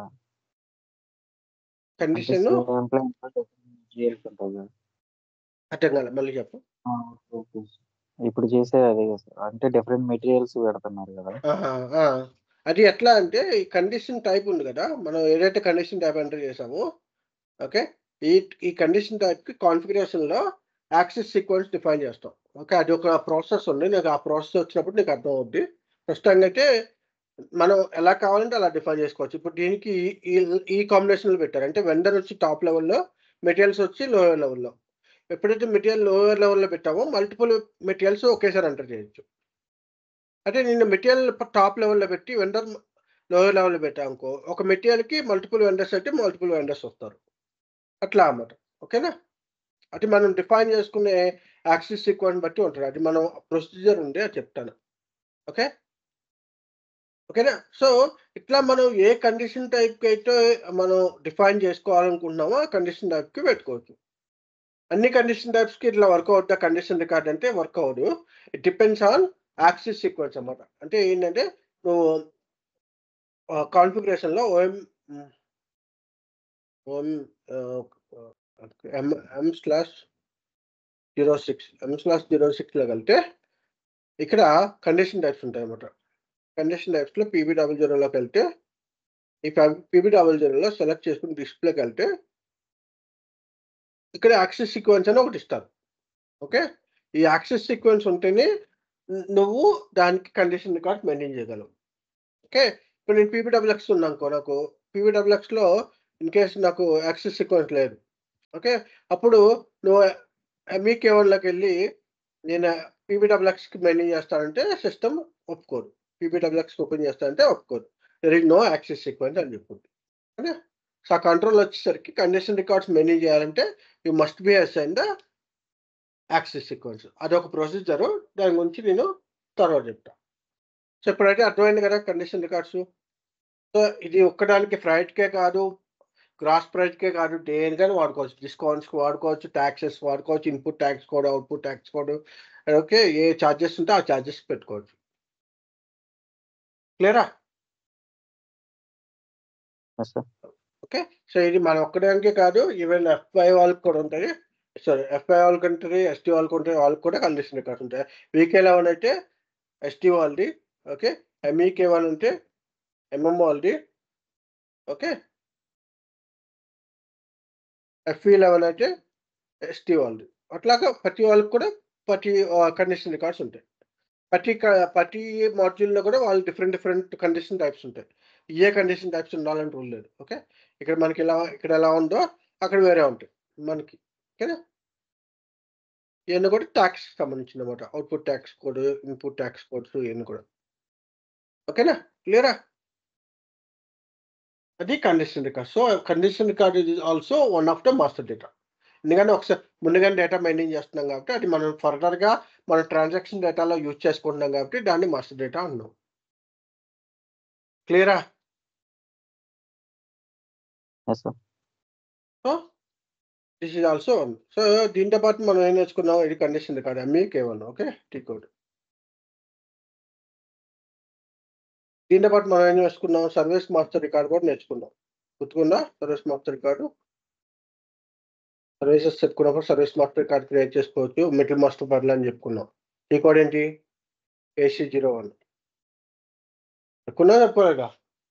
S2: అంటే
S1: కండిషన్
S2: సేమ్ మెటీరియల్ ఉంటుంది కదా
S1: అర్థం కాలే మళ్ళీ చెప్పు
S2: ఆ, ఓకే, ఓకే. ఇప్పుడు చేసేది అదే కదా సార్ అంటే డిఫరెంట్ మెటీరియల్స్ పెడుతున్నారు కదా
S1: ఆహా, ఆ. అది ఎట్లా అంటే ఈ కండిషన్ టైప్ ఉంది కదా మనం ఏదైతే కండిషన్ టైప్ ఎంటర్ చేసామో ఓకే ఈ ఈ కండిషన్ టైప్కి కాన్ఫిగరేషన్లో యాక్సెస్ సీక్వెన్స్ డిఫైన్ చేస్తాం ఓకే అది ఒక ప్రాసెస్ ఉంది నీకు ఆ ప్రాసెస్ వచ్చినప్పుడు నీకు అర్థం అవుద్ది ప్రస్తుతంగా అయితే మనం ఎలా కావాలంటే అలా డిఫైన్ చేసుకోవచ్చు ఇప్పుడు దీనికి ఈ- ఈ ఈ కాంబినేషన్లో పెట్టారు అంటే వెండర్ వచ్చి టాప్ లెవెల్లో మెటీరియల్స్ వచ్చి లోయర్ లెవెల్లో ఎప్పుడైతే మెటీరియల్ లోయర్ లెవెల్లో పెట్టామో మల్టిపుల్ మెటీరియల్స్ ఒకేసారి ఎంటర్ చేయొచ్చు అంటే నేను మెటీరియల్ టాప్ లెవెల్లో పెట్టి వెండర్ లోయర్ లెవెల్లో పెట్టానుకో ఒక మెటీరియల్కి మల్టిపుల్ వెండర్స్ అయితే మల్టిపుల్ వెండర్స్ వస్తారు అట్లా అన్నమాట ఓకేనా అది మనం డిఫైన్ చేసుకునే యాక్సిస్ సీక్వెన్స్ బట్టి ఉంటుంది అది మనం ప్రొసీజర్ ఉంది అది చెప్తాను ఓకే ఓకేనా సో ఇట్లా మనం ఏ కండిషన్ టైప్కి అయితే మనం డిఫైన్ చేసుకోవాలనుకుంటున్నామో ఆ కండిషన్ టైప్కి పెట్టుకోవచ్చు అన్ని కండిషన్ టైప్స్కి ఇట్లా వర్క్ అవుతా కండిషన్ రికార్డ్ అంటే వర్క్ అవ్వదు it depends on access sequence అన్నమాట అంటే ఏంటంటే నువ్వు కాన్ఫిగరేషన్లో OM OM M M slash zero six M slash zero సిక్స్లోకి వెళ్తే ఇక్కడ కండిషన్ టైప్స్ ఉంటాయి అన్నమాట కండిషన్ టైప్స్లో పీబీ డబుల్ జీరోలోకి వెళ్తే ఈ పీబీ డబుల్ జీరోలో సెలెక్ట్ చేసుకుని డిస్ప్లేకి వెళ్తే ఇక్కడ యాక్సెస్ సీక్వెన్స్ అని ఒకటి ఇస్తారు ఓకే ఈ యాక్సెస్ సీక్వెన్స్ ఉంటేనే ను- నువ్వు దానికి కండిషన్ రికార్డ్ మెయింటైన్ చేయగలవు ఓకే ఇప్పుడు నేను పీపీడబ్ల్యూఎక్స్ ఉన్నానుకో నాకు పీపీడబ్ల్యూఎక్స్లో ఇన్ కేస్ నాకు యాక్సెస్ సీక్వెన్స్ లేదు ఓకే అప్పుడు నువ్వు ఎంఈకే వాళ్ళకి వెళ్ళి నేను పీపీడబ్ల్యూఎక్స్కి మెయింటైన్ చేస్తానంటే సిస్టమ్ ఒప్పుకోదు పీపీడబ్ల్యూఎక్స్కి ఓపెన్ చేస్తానంటే ఒప్పుకోదు there is no access sequence అని చెప్పుకుంది ఓకే సో ఆ కంట్రోల్ వచ్చేసరికి కండిషన్ రికార్డ్స్ మెయింటైన్ చేయాలంటే you must be assign the access sequence అదొక ప్రొసీజర్ దాని గురించి నేను తర్వాత చెప్తా సో ఇప్పుడైతే అర్థమైంది కదా కండిషన్ రికార్డ్స్ సో ఇది ఒక్కడానికి ఫ్రైట్కే కాదు గ్రాస్ ప్రైజ్కే కాదు దేనికైనా వాడుకోవచ్చు డిస్కౌంట్స్కి వాడుకోవచ్చు ట్యాక్సెస్ వాడుకోవచ్చు input tax code output tax code okay ఏ ఛార్జెస్ ఉంటే ఆ ఛార్జెస్ పెట్టుకోవచ్చు క్లియరా
S2: Yes, sir.
S1: ఓకే సో ఇది మన ఒక్కదానికే కాదు ఈవెన్ ఎఫ్ఐ వాళ్ళకి కూడా ఉంటుంది సారీ ఎఫ్ఐ వాళ్ళకి ఉంటుంది ఎస్టీ వాళ్ళకి ఉంటుంది వాళ్ళకి కూడా కండిషన్ రికార్డ్స్ ఉంటాయి వీకే లెవెన్ అయితే ఎస్టీ వాళ్ళది ఓకే ఎంఈకే వన్ ఉంటే ఎంఎం వాళ్ళది ఓకే ఎఫ్ఈ లెవెన్ అయితే ఎస్టీ వాళ్ళది అట్లాగా ప్రతి వాళ్ళకి కూడా ప్రతి కండిషన్ రికార్డ్స్ ఉంటాయి ప్రతి క- ప్రతి మాడ్యూల్లో కూడా వాళ్ళు డిఫరెంట్ డిఫరెంట్ కండిషన్ టైప్స్ ఉంటాయి ఏ కండిషన్ టైప్స్ ఉండాలని రూల్ లేదు ఓకే ఇక్కడ మనకి ఎలా ఇక్కడ ఎలా ఉందో అక్కడ వేరే ఉంటాయి మనకి ఓకేనా ఇవన్నీ కూడా ట్యాక్స్ సంబంధించిన అనమాట output tax code input tax codes ఇవన్నీ కూడా ఓకేనా క్లియరా అది condition record so condition record is also one of the master data ఎందుకంటే ఒకసారి ముందుగానే డేటా మెయింటైన్ చేస్తున్నాం కాబట్టి అది మనం ఫర్దర్గా మన ట్రాన్సాక్షన్ డేటాలో యూజ్ చేసుకుంటున్నాం కాబట్టి దాన్ని మాస్టర్ డేటా అన్నాం క్లియరా
S2: Yes, sir.
S1: So this is also one so దీంతో పాటు మనం ఏం నేర్చుకున్నాం ఇది condition record ME K one okay T code దీంతో పాటు మనం ఏం నేర్చుకున్నాం సర్వీస్ మాస్టర్ రికార్డ్ కూడా నేర్చుకున్నాం గుర్తుకుందా సర్వీస్ మాస్టర్ రికార్డు సర్వీసెస్ చెప్పుకున్నప్పుడు సర్వీస్ మాస్టర్ రికార్డ్ క్రియేట్ చేసుకోవచ్చు మిడిల్ మాస్టర్ బర్ల్ అని చెప్పుకున్నాం టీ కోడ్ ఏంటి ఏసీ జీరో వన్ ఎక్కువనా తక్కువగా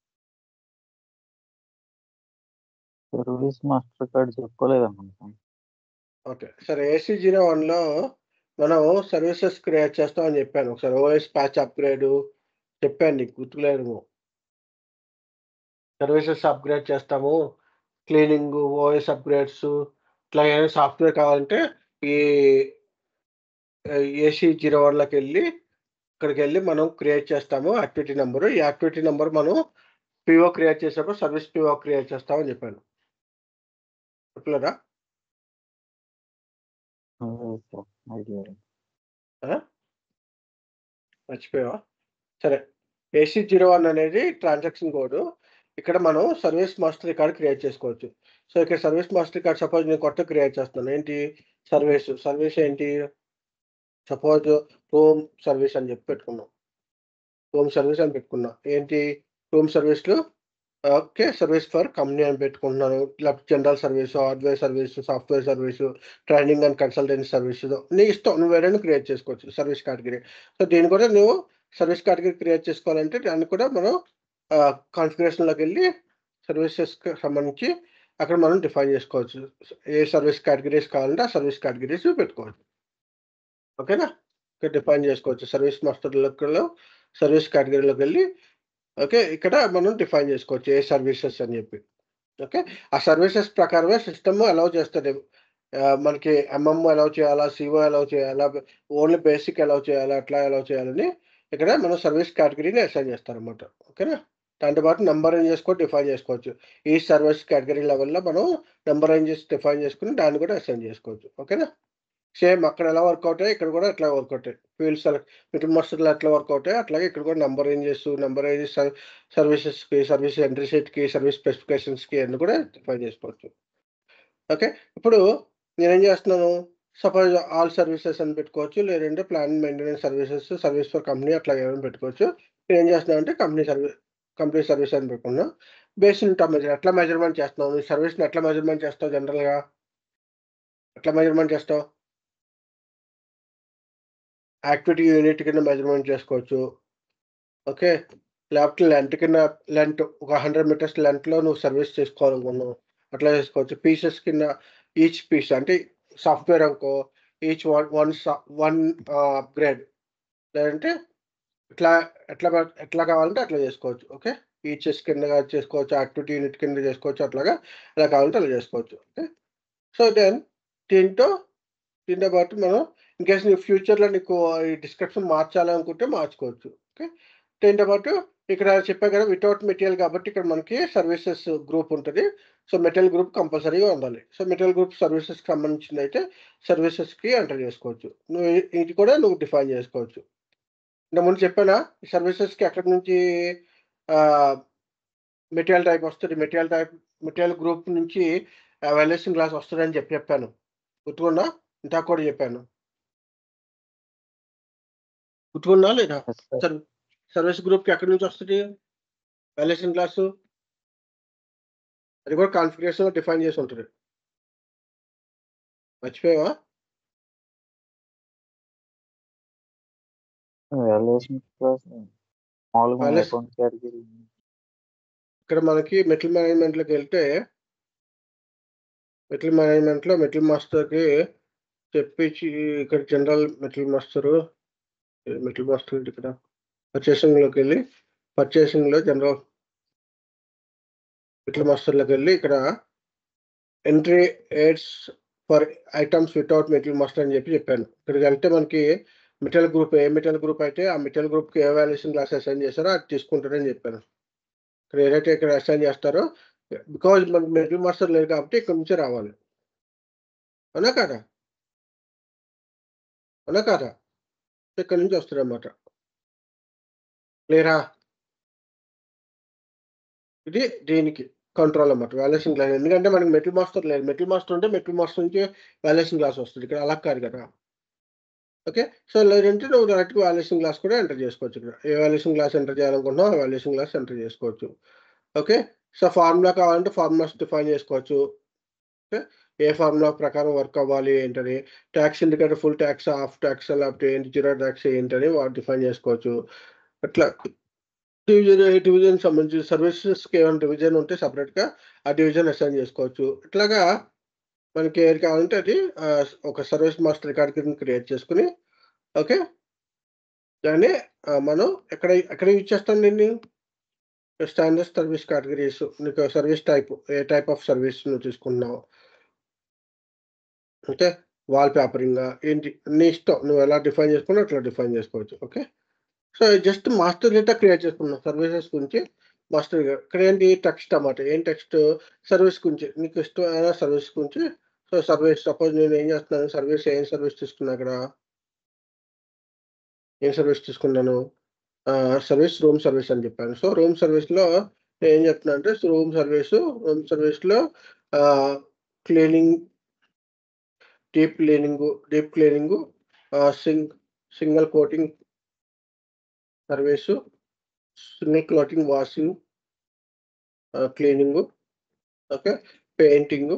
S2: సర్వీస్ మాస్టర్ కార్డ్ చెప్పలేదు అనుకుంటాను
S1: ఓకే సరే ఏసీ జీరో వన్లో మనం సర్వీసెస్ క్రియేట్ చేస్తాం అని చెప్పాను ఒకసారి ఓఎస్ ప్యాచ్ అప్గ్రేడ్ చెప్పాను నీకు గుర్తులేదు సర్వీసెస్ అప్గ్రేడ్ చేస్తాము క్లీనింగ్ ఓఎస్ అప్గ్రేడ్స్ ఇట్లా ఏమైనా సాఫ్ట్వేర్ కావాలంటే ఈ ఏసీ జీరో వన్లోకి వెళ్ళి ఇక్కడికి వెళ్ళి మనం క్రియేట్ చేస్తాము యాక్టివిటీ నెంబరు ఈ యాక్టివిటీ నెంబర్ మనం పిఓ క్రియేట్ చేసేటప్పుడు సర్వీస్ పిఓ క్రియేట్ చేస్తామని చెప్పాను చెప్పలేదా
S2: ఐడియా
S1: మర్చిపోయావా సరే ఏసీ జీరో వన్ అనేది ట్రాన్సాక్షన్ కోడ్ ఇక్కడ మనం సర్వీస్ మాస్టర్ కార్డ్ క్రియేట్ చేసుకోవచ్చు సో ఇక్కడ సర్వీస్ మాస్టర్ కార్డ్ సపోజ్ నేను కొత్త క్రియేట్ చేస్తున్నాను ఏంటి సర్వీస్ సర్వీస్ ఏంటి సపోజ్ హోమ్ సర్వీస్ అని చెప్పి పెట్టుకున్నాం హోమ్ సర్వీస్ అని పెట్టుకున్నా ఏంటి హోమ్ సర్వీస్లో ఓకే సర్వీస్ ఫర్ కంపెనీ అని పెట్టుకుంటున్నాను లేకపోతే general service hardware service software service training and consultancy service నీ ఇష్టం నువ్వు ఏదైనా క్రియేట్ చేసుకోవచ్చు సర్వీస్ కేటగిరీ సో దీన్ని కూడా నువ్వు సర్వీస్ కేటగిరీ క్రియేట్ చేసుకోవాలంటే దాన్ని కూడా మనం కాన్ఫిగరేషన్లోకి వెళ్ళి సర్వీసెస్కి సంబంధించి అక్కడ మనం డిఫైన్ చేసుకోవచ్చు ఏ సర్వీస్ కేటగిరీస్ కావాలంటే ఆ సర్వీస్ కేటగిరీస్ పెట్టుకోవచ్చు ఓకేనా ఇక్కడ డిఫైన్ చేసుకోవచ్చు సర్వీస్ మాస్టర్లో సర్వీస్ కేటగిరీలోకి వెళ్ళి ఓకే ఇక్కడ మనం డిఫైన్ చేసుకోవచ్చు ఏ సర్వీసెస్ అని చెప్పి ఓకే ఆ సర్వీసెస్ ప్రకారమే సిస్టమ్ అలౌ చేస్తుంది మనకి ఎంఎం అలౌ చేయాలా సిఓ అలౌ చేయాలా ఓన్లీ బేసిక్ అలౌ చేయాలా అట్లా అలౌ చేయాలని ఇక్కడ మనం సర్వీస్ కేటగిరీని అసైన్ చేస్తారనమాట ఓకేనా దాంతో పాటు నెంబర్ రేంజ్ చేసుకొని డిఫైన్ చేసుకోవచ్చు ఈ సర్వీస్ కేటగిరీ లెవెల్లో మనం నెంబర్ రేంజెస్ డిఫైన్ చేసుకుని దాన్ని కూడా అసైన్ చేసుకోవచ్చు ఓకేనా సేమ్ అక్కడ ఎలా వర్క్ అవుతాయి ఇక్కడ కూడా అట్లా వర్క్ అవుతాయి ఫీల్డ్ సెలెక్ట్ మిడిల్ మాస్టర్లో ఎట్లా వర్క్ అవుతాయి అట్లాగే ఇక్కడ కూడా నెంబర్ రేంజెస్ నెంబర్ రేంజెస్ సర్వీసెస్కి సర్వీస్ ఎంట్రీ షీట్కి సర్వీస్ స్పెసిఫికేషన్స్కి అన్ని కూడా డిఫైన్ చేసుకోవచ్చు ఓకే ఇప్పుడు నేనేం చేస్తున్నాను సపోజ్ ఆల్ సర్వీసెస్ అని పెట్టుకోవచ్చు లేదంటే plan maintenance services service for company అట్లా ఏమైనా పెట్టుకోవచ్చు నేను ఏం చేస్తున్నాను అంటే కంపెనీ సర్వీస్ కంపెనీ సర్వీస్ అని పెట్టుకున్నా బేసిన్ మెజర్ ఎట్లా మెజర్మెంట్ చేస్తున్నావు నీ సర్వీస్ని ఎట్లా మెజర్మెంట్ చేస్తావు జనరల్గా ఎట్లా మెజర్మెంట్ చేస్తావు యాక్టివిటీ యూనిట్ కింద మెజర్మెంట్ చేసుకోవచ్చు ఓకే లేకపోతే లెంత్ కింద లెంత్ ఒక హండ్రెడ్ మీటర్స్ లెంత్లో నువ్వు సర్వీస్ చేసుకోవాలనుకున్నావు అట్లా చేసుకోవచ్చు పీసెస్ కింద ఈచ్ పీస్ అంటే సాఫ్ట్వేర్ అనుకో each one one one upgrade లేదంటే ఇట్లా ఎట్లా ఎట్లా కావాలంటే అట్లా చేసుకోవచ్చు ఓకే ఈచెస్ కింద చేసుకోవచ్చు యాక్టివిటీ యూనిట్ కింద చేసుకోవచ్చు అట్లాగా ఎలా కావాలంటే అలా చేసుకోవచ్చు ఓకే సో దెన్ దీంతో దీంతో పాటు మనం ఇన్కేస్ నీ ఫ్యూచర్లో నీకు ఈ డిస్క్రిప్షన్ మార్చాలనుకుంటే మార్చుకోవచ్చు ఓకే దీంతో పాటు ఇక్కడ చెప్పా కదా వితౌట్ మెటీరియల్ కాబట్టి ఇక్కడ మనకి సర్వీసెస్ గ్రూప్ ఉంటుంది సో మెటీరియల్ గ్రూప్ కంపల్సరీగా ఉండాలి సో మెటీరియల్ గ్రూప్ సర్వీసెస్కి సంబంధించింది అయితే సర్వీసెస్కి ఎంటర్ చేసుకోవచ్చు నువ్వు ఇది కూడా నువ్వు డిఫైన్ చేసుకోవచ్చు ముందు చెప్పానా ఈ సర్వీసెస్కి ఎక్కడి నుంచి మెటీరియల్ టైప్ వస్తుంది మెటీరియల్ టైప్ మెటీరియల్ గ్రూప్ నుంచి వాల్యుయేషన్ క్లాస్ వస్తుందని చెప్పి చెప్పాను గుర్తుకున్నా ఇంతా కూడా చెప్పాను గుర్తుకున్నా లేదా సర్వీస్ గ్రూప్కి ఎక్కడి నుంచి వస్తుంది వాల్యుయేషన్ క్లాసు అది కూడా కాన్ఫిగరేషన్ డిఫైన్ చేసి ఉంటుంది మర్చిపోయావా
S2: వాల్యుయేషన్ క్లాస్ మామూలుగా
S1: Valuation-
S2: అకౌంట్ కేటగిరీ
S1: ఇక్కడ మనకి మెటల్ మేనేజ్మెంట్లోకి వెళ్తే మెటల్ మేనేజ్మెంట్లో మెటల్ మాస్టర్కి చెప్పించి ఇక్కడ general metal master metal master ఏంటి ఇక్కడ పర్చేసింగ్లోకి వెళ్ళి పర్చేసింగ్లో జనరల్ మెటల్ మాస్టర్లోకి వెళ్ళి ఇక్కడ entry aids for items without metal master అని చెప్పి చెప్పాను ఇక్కడికి వెళ్తే మనకి మెటల్ గ్రూప్ ఏ మెటల్ గ్రూప్ అయితే ఆ మెటల్ గ్రూప్కి ఏ వాల్యుయేషన్ క్లాస్ అసైన్ చేస్తారో అది తీసుకుంటారని చెప్పాను ఇక్కడ ఏదైతే ఇక్కడ అసైన్ చేస్తారో బికాజ్ మనకి మెటల్ మాస్టర్ లేదు కాబట్టి ఇక్కడ నుంచి రావాలి అవునా కాదా అవునా కాదా ఇక్కడ నుంచి వస్తుంది అన్నమాట క్లియరా ఇది దీనికి కంట్రోల్ అన్నమాట వాల్యుయేషన్ క్లాస్ ఎందుకంటే మనకి మెటల్ మాస్టర్ లేదు మెటల్ మాస్టర్ ఉంటే మెటల్ మాస్టర్ నుంచి వాల్యుయేషన్ క్లాస్ వస్తుంది ఇక్కడ అలా కాదు కదా ఓకే సో లేదంటే నువ్వు డైరెక్ట్గా వాల్యుయేషన్ క్లాస్ కూడా ఎంటర్ చేసుకోవచ్చు ఇక్కడ ఏ వాల్యుయేషన్ క్లాస్ ఎంటర్ చేయాలనుకుంటున్నావు ఆ వాల్యుయేషన్ క్లాస్ ఎంటర్ చేసుకోవచ్చు ఓకే సో ఫార్ములా కావాలంటే ఫార్ములాస్ డిఫైన్ చేసుకోవచ్చు ఓకే ఏ ఫార్ములా ప్రకారం వర్క్ అవ్వాలి ఏంటని tax indicator full tax half tax లేకపోతే ఏంటి జీరో ట్యాక్స్ ఏంటని వాటి డిఫైన్ చేసుకోవచ్చు అట్లా డివిజన్ ఏ డివిజన్ సంబంధించి సర్వీసెస్కి ఏమైనా డివిజన్ ఉంటే సపరేట్గా ఆ డివిజన్ అసైన్ చేసుకోవచ్చు ఇట్లాగా మనకి ఏది కావాలంటే అది ఆ, ఒక సర్వీస్ మాస్టర్ కేటగిరీని క్రియేట్ చేసుకుని ఓకే దాన్ని ఆ, మనం ఎక్కడ ఎక్కడ యూజ్ చేస్తాం దీన్ని స్టాండర్డ్ సర్వీస్ కేటగిరీస్ నీకు సర్వీస్ టైప్ ఏ టైప్ ఆఫ్ సర్వీస్ నువ్వు తీసుకుంటున్నావు ఓకే వాల్ పేపరింగ్ ఏంటి నీ ఇష్టం నువ్వు ఎలా డిఫైన్ చేసుకున్నా అట్లా డిఫైన్ చేసుకోవచ్చు okay so just master data create చేసుకున్నాం సర్వీసెస్ గురించి మాస్టర్ ఇక్కడ ఏంటి టెక్స్ట్ అన్నమాట ఏం టెక్స్ట్ సర్వీస్ గురించి నీకు ఇష్టమైన సర్వీస్ గురించి సో సర్వీస్ సపోజ్ నేను ఏం చేస్తున్నాను సర్వీస్ ఏం సర్వీస్ తీసుకున్నా ఇక్కడ ఏం సర్వీస్ తీసుకున్నాను సర్వీస్ రూమ్ సర్వీస్ అని చెప్పాను సో రూమ్ సర్వీస్లో నేను ఏం చెప్తున్నా అంటే రూమ్ సర్వీస్ రూమ్ సర్వీస్లో cleaning deep cleaning deep cleaning sing single coating service single clothing washing cleaning okay painting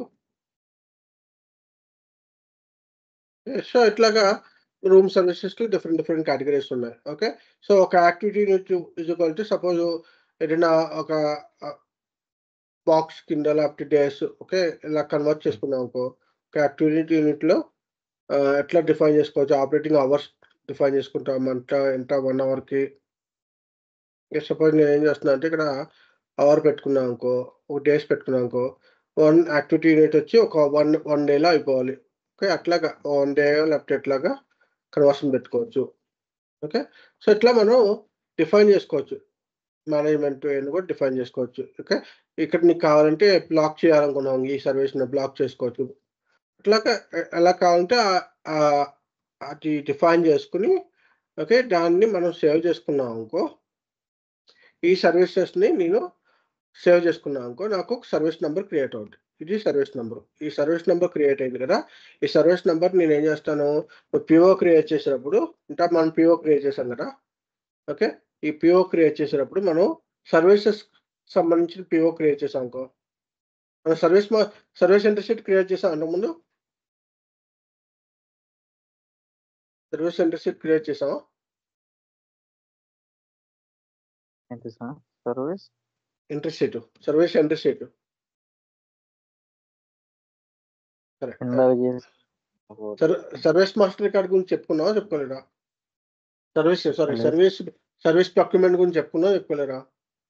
S1: so ఇట్లాగా రూమ్ సర్వీసెస్కి డిఫరెంట్ డిఫరెంట్ కేటగిరీస్ ఉన్నాయి ఓకే సో ఒక యాక్టివిటీ ఈక్వల్ టు సపోజ్ ఏదైనా ఒక బాక్స్ కింద లేకపోతే డేస్ ఓకే ఇలా కన్వర్ట్ చేసుకున్నాం అనుకో ఒక యాక్టివిటీ యూనిట్లో ఎట్లా డిఫైన్ చేసుకోవచ్చు ఆపరేటింగ్ అవర్స్ డిఫైన్ చేసుకుంటాం అంట ఎంత వన్ అవర్కి సపోజ్ నేను ఏం చేస్తున్నా అంటే ఇక్కడ అవర్ పెట్టుకున్నాం అనుకో ఒక డేస్ పెట్టుకున్నాం అనుకో వన్ యాక్టివిటీ యూనిట్ వచ్చి ఒక వన్ వన్ డేలో అయిపోవాలి ఓకే అట్లాగా వన్ డే లేకపోతే ఎట్లాగా కన్వర్షన్ పెట్టుకోవచ్చు ఓకే సో ఇట్లా మనం డిఫైన్ చేసుకోవచ్చు మేనేజ్మెంట్ అని కూడా డిఫైన్ చేసుకోవచ్చు ఓకే ఇక్కడ నీకు కావాలంటే బ్లాక్ చేయాలనుకున్నాం ఈ సర్వీస్ని బ్లాక్ చేసుకోవచ్చు అట్లాగా ఎ- ఎలా కావాలంటే ఆ- ఆ- అది డిఫైన్ చేసుకుని ఓకే దాన్ని మనం సేవ్ చేసుకున్నాం అనుకో ఈ సర్వీసెస్ని నేను సేవ్ చేసుకున్నాను అనుకో నాకు ఒక సర్వీస్ నెంబర్ క్రియేట్ అవుతుంది ఇది సర్వీస్ నెంబర్ ఈ సర్వీస్ నెంబర్ క్రియేట్ అయింది కదా ఈ సర్వీస్ నెంబర్ నేను ఏం చేస్తాను పిఓ క్రియేట్ చేసినప్పుడు ఇంకా మనం పిఓ క్రియేట్ చేసాం కదా ఓకే ఈ పిఓ క్రియేట్ చేసినప్పుడు మనం సర్వీసెస్ సంబంధించిన పిఓ క్రియేట్ చేసాం అనుకో మనం సర్వీస్ మా సర్వీస్ ఇంటర్షీట్ క్రియేట్ చేసాం అంత ముందు సర్వీస్ ఇంటర్షీట్ క్రియేట్ చేసామా
S2: ఏంటి sir service
S1: entry sheet service entry sheet సరే
S2: ఇందాక చేసి
S1: సర్- సర్వీస్ మాస్టర్ కార్డ్ గురించి చెప్పుకున్నావా చెప్పుకోలేరా సర్వీస్ సారీ
S2: లేదు.
S1: సర్వీస్ సర్వీస్ ప్రొక్యూమెంట్ గురించి చెప్పుకున్నావా చెప్పుకోలేరా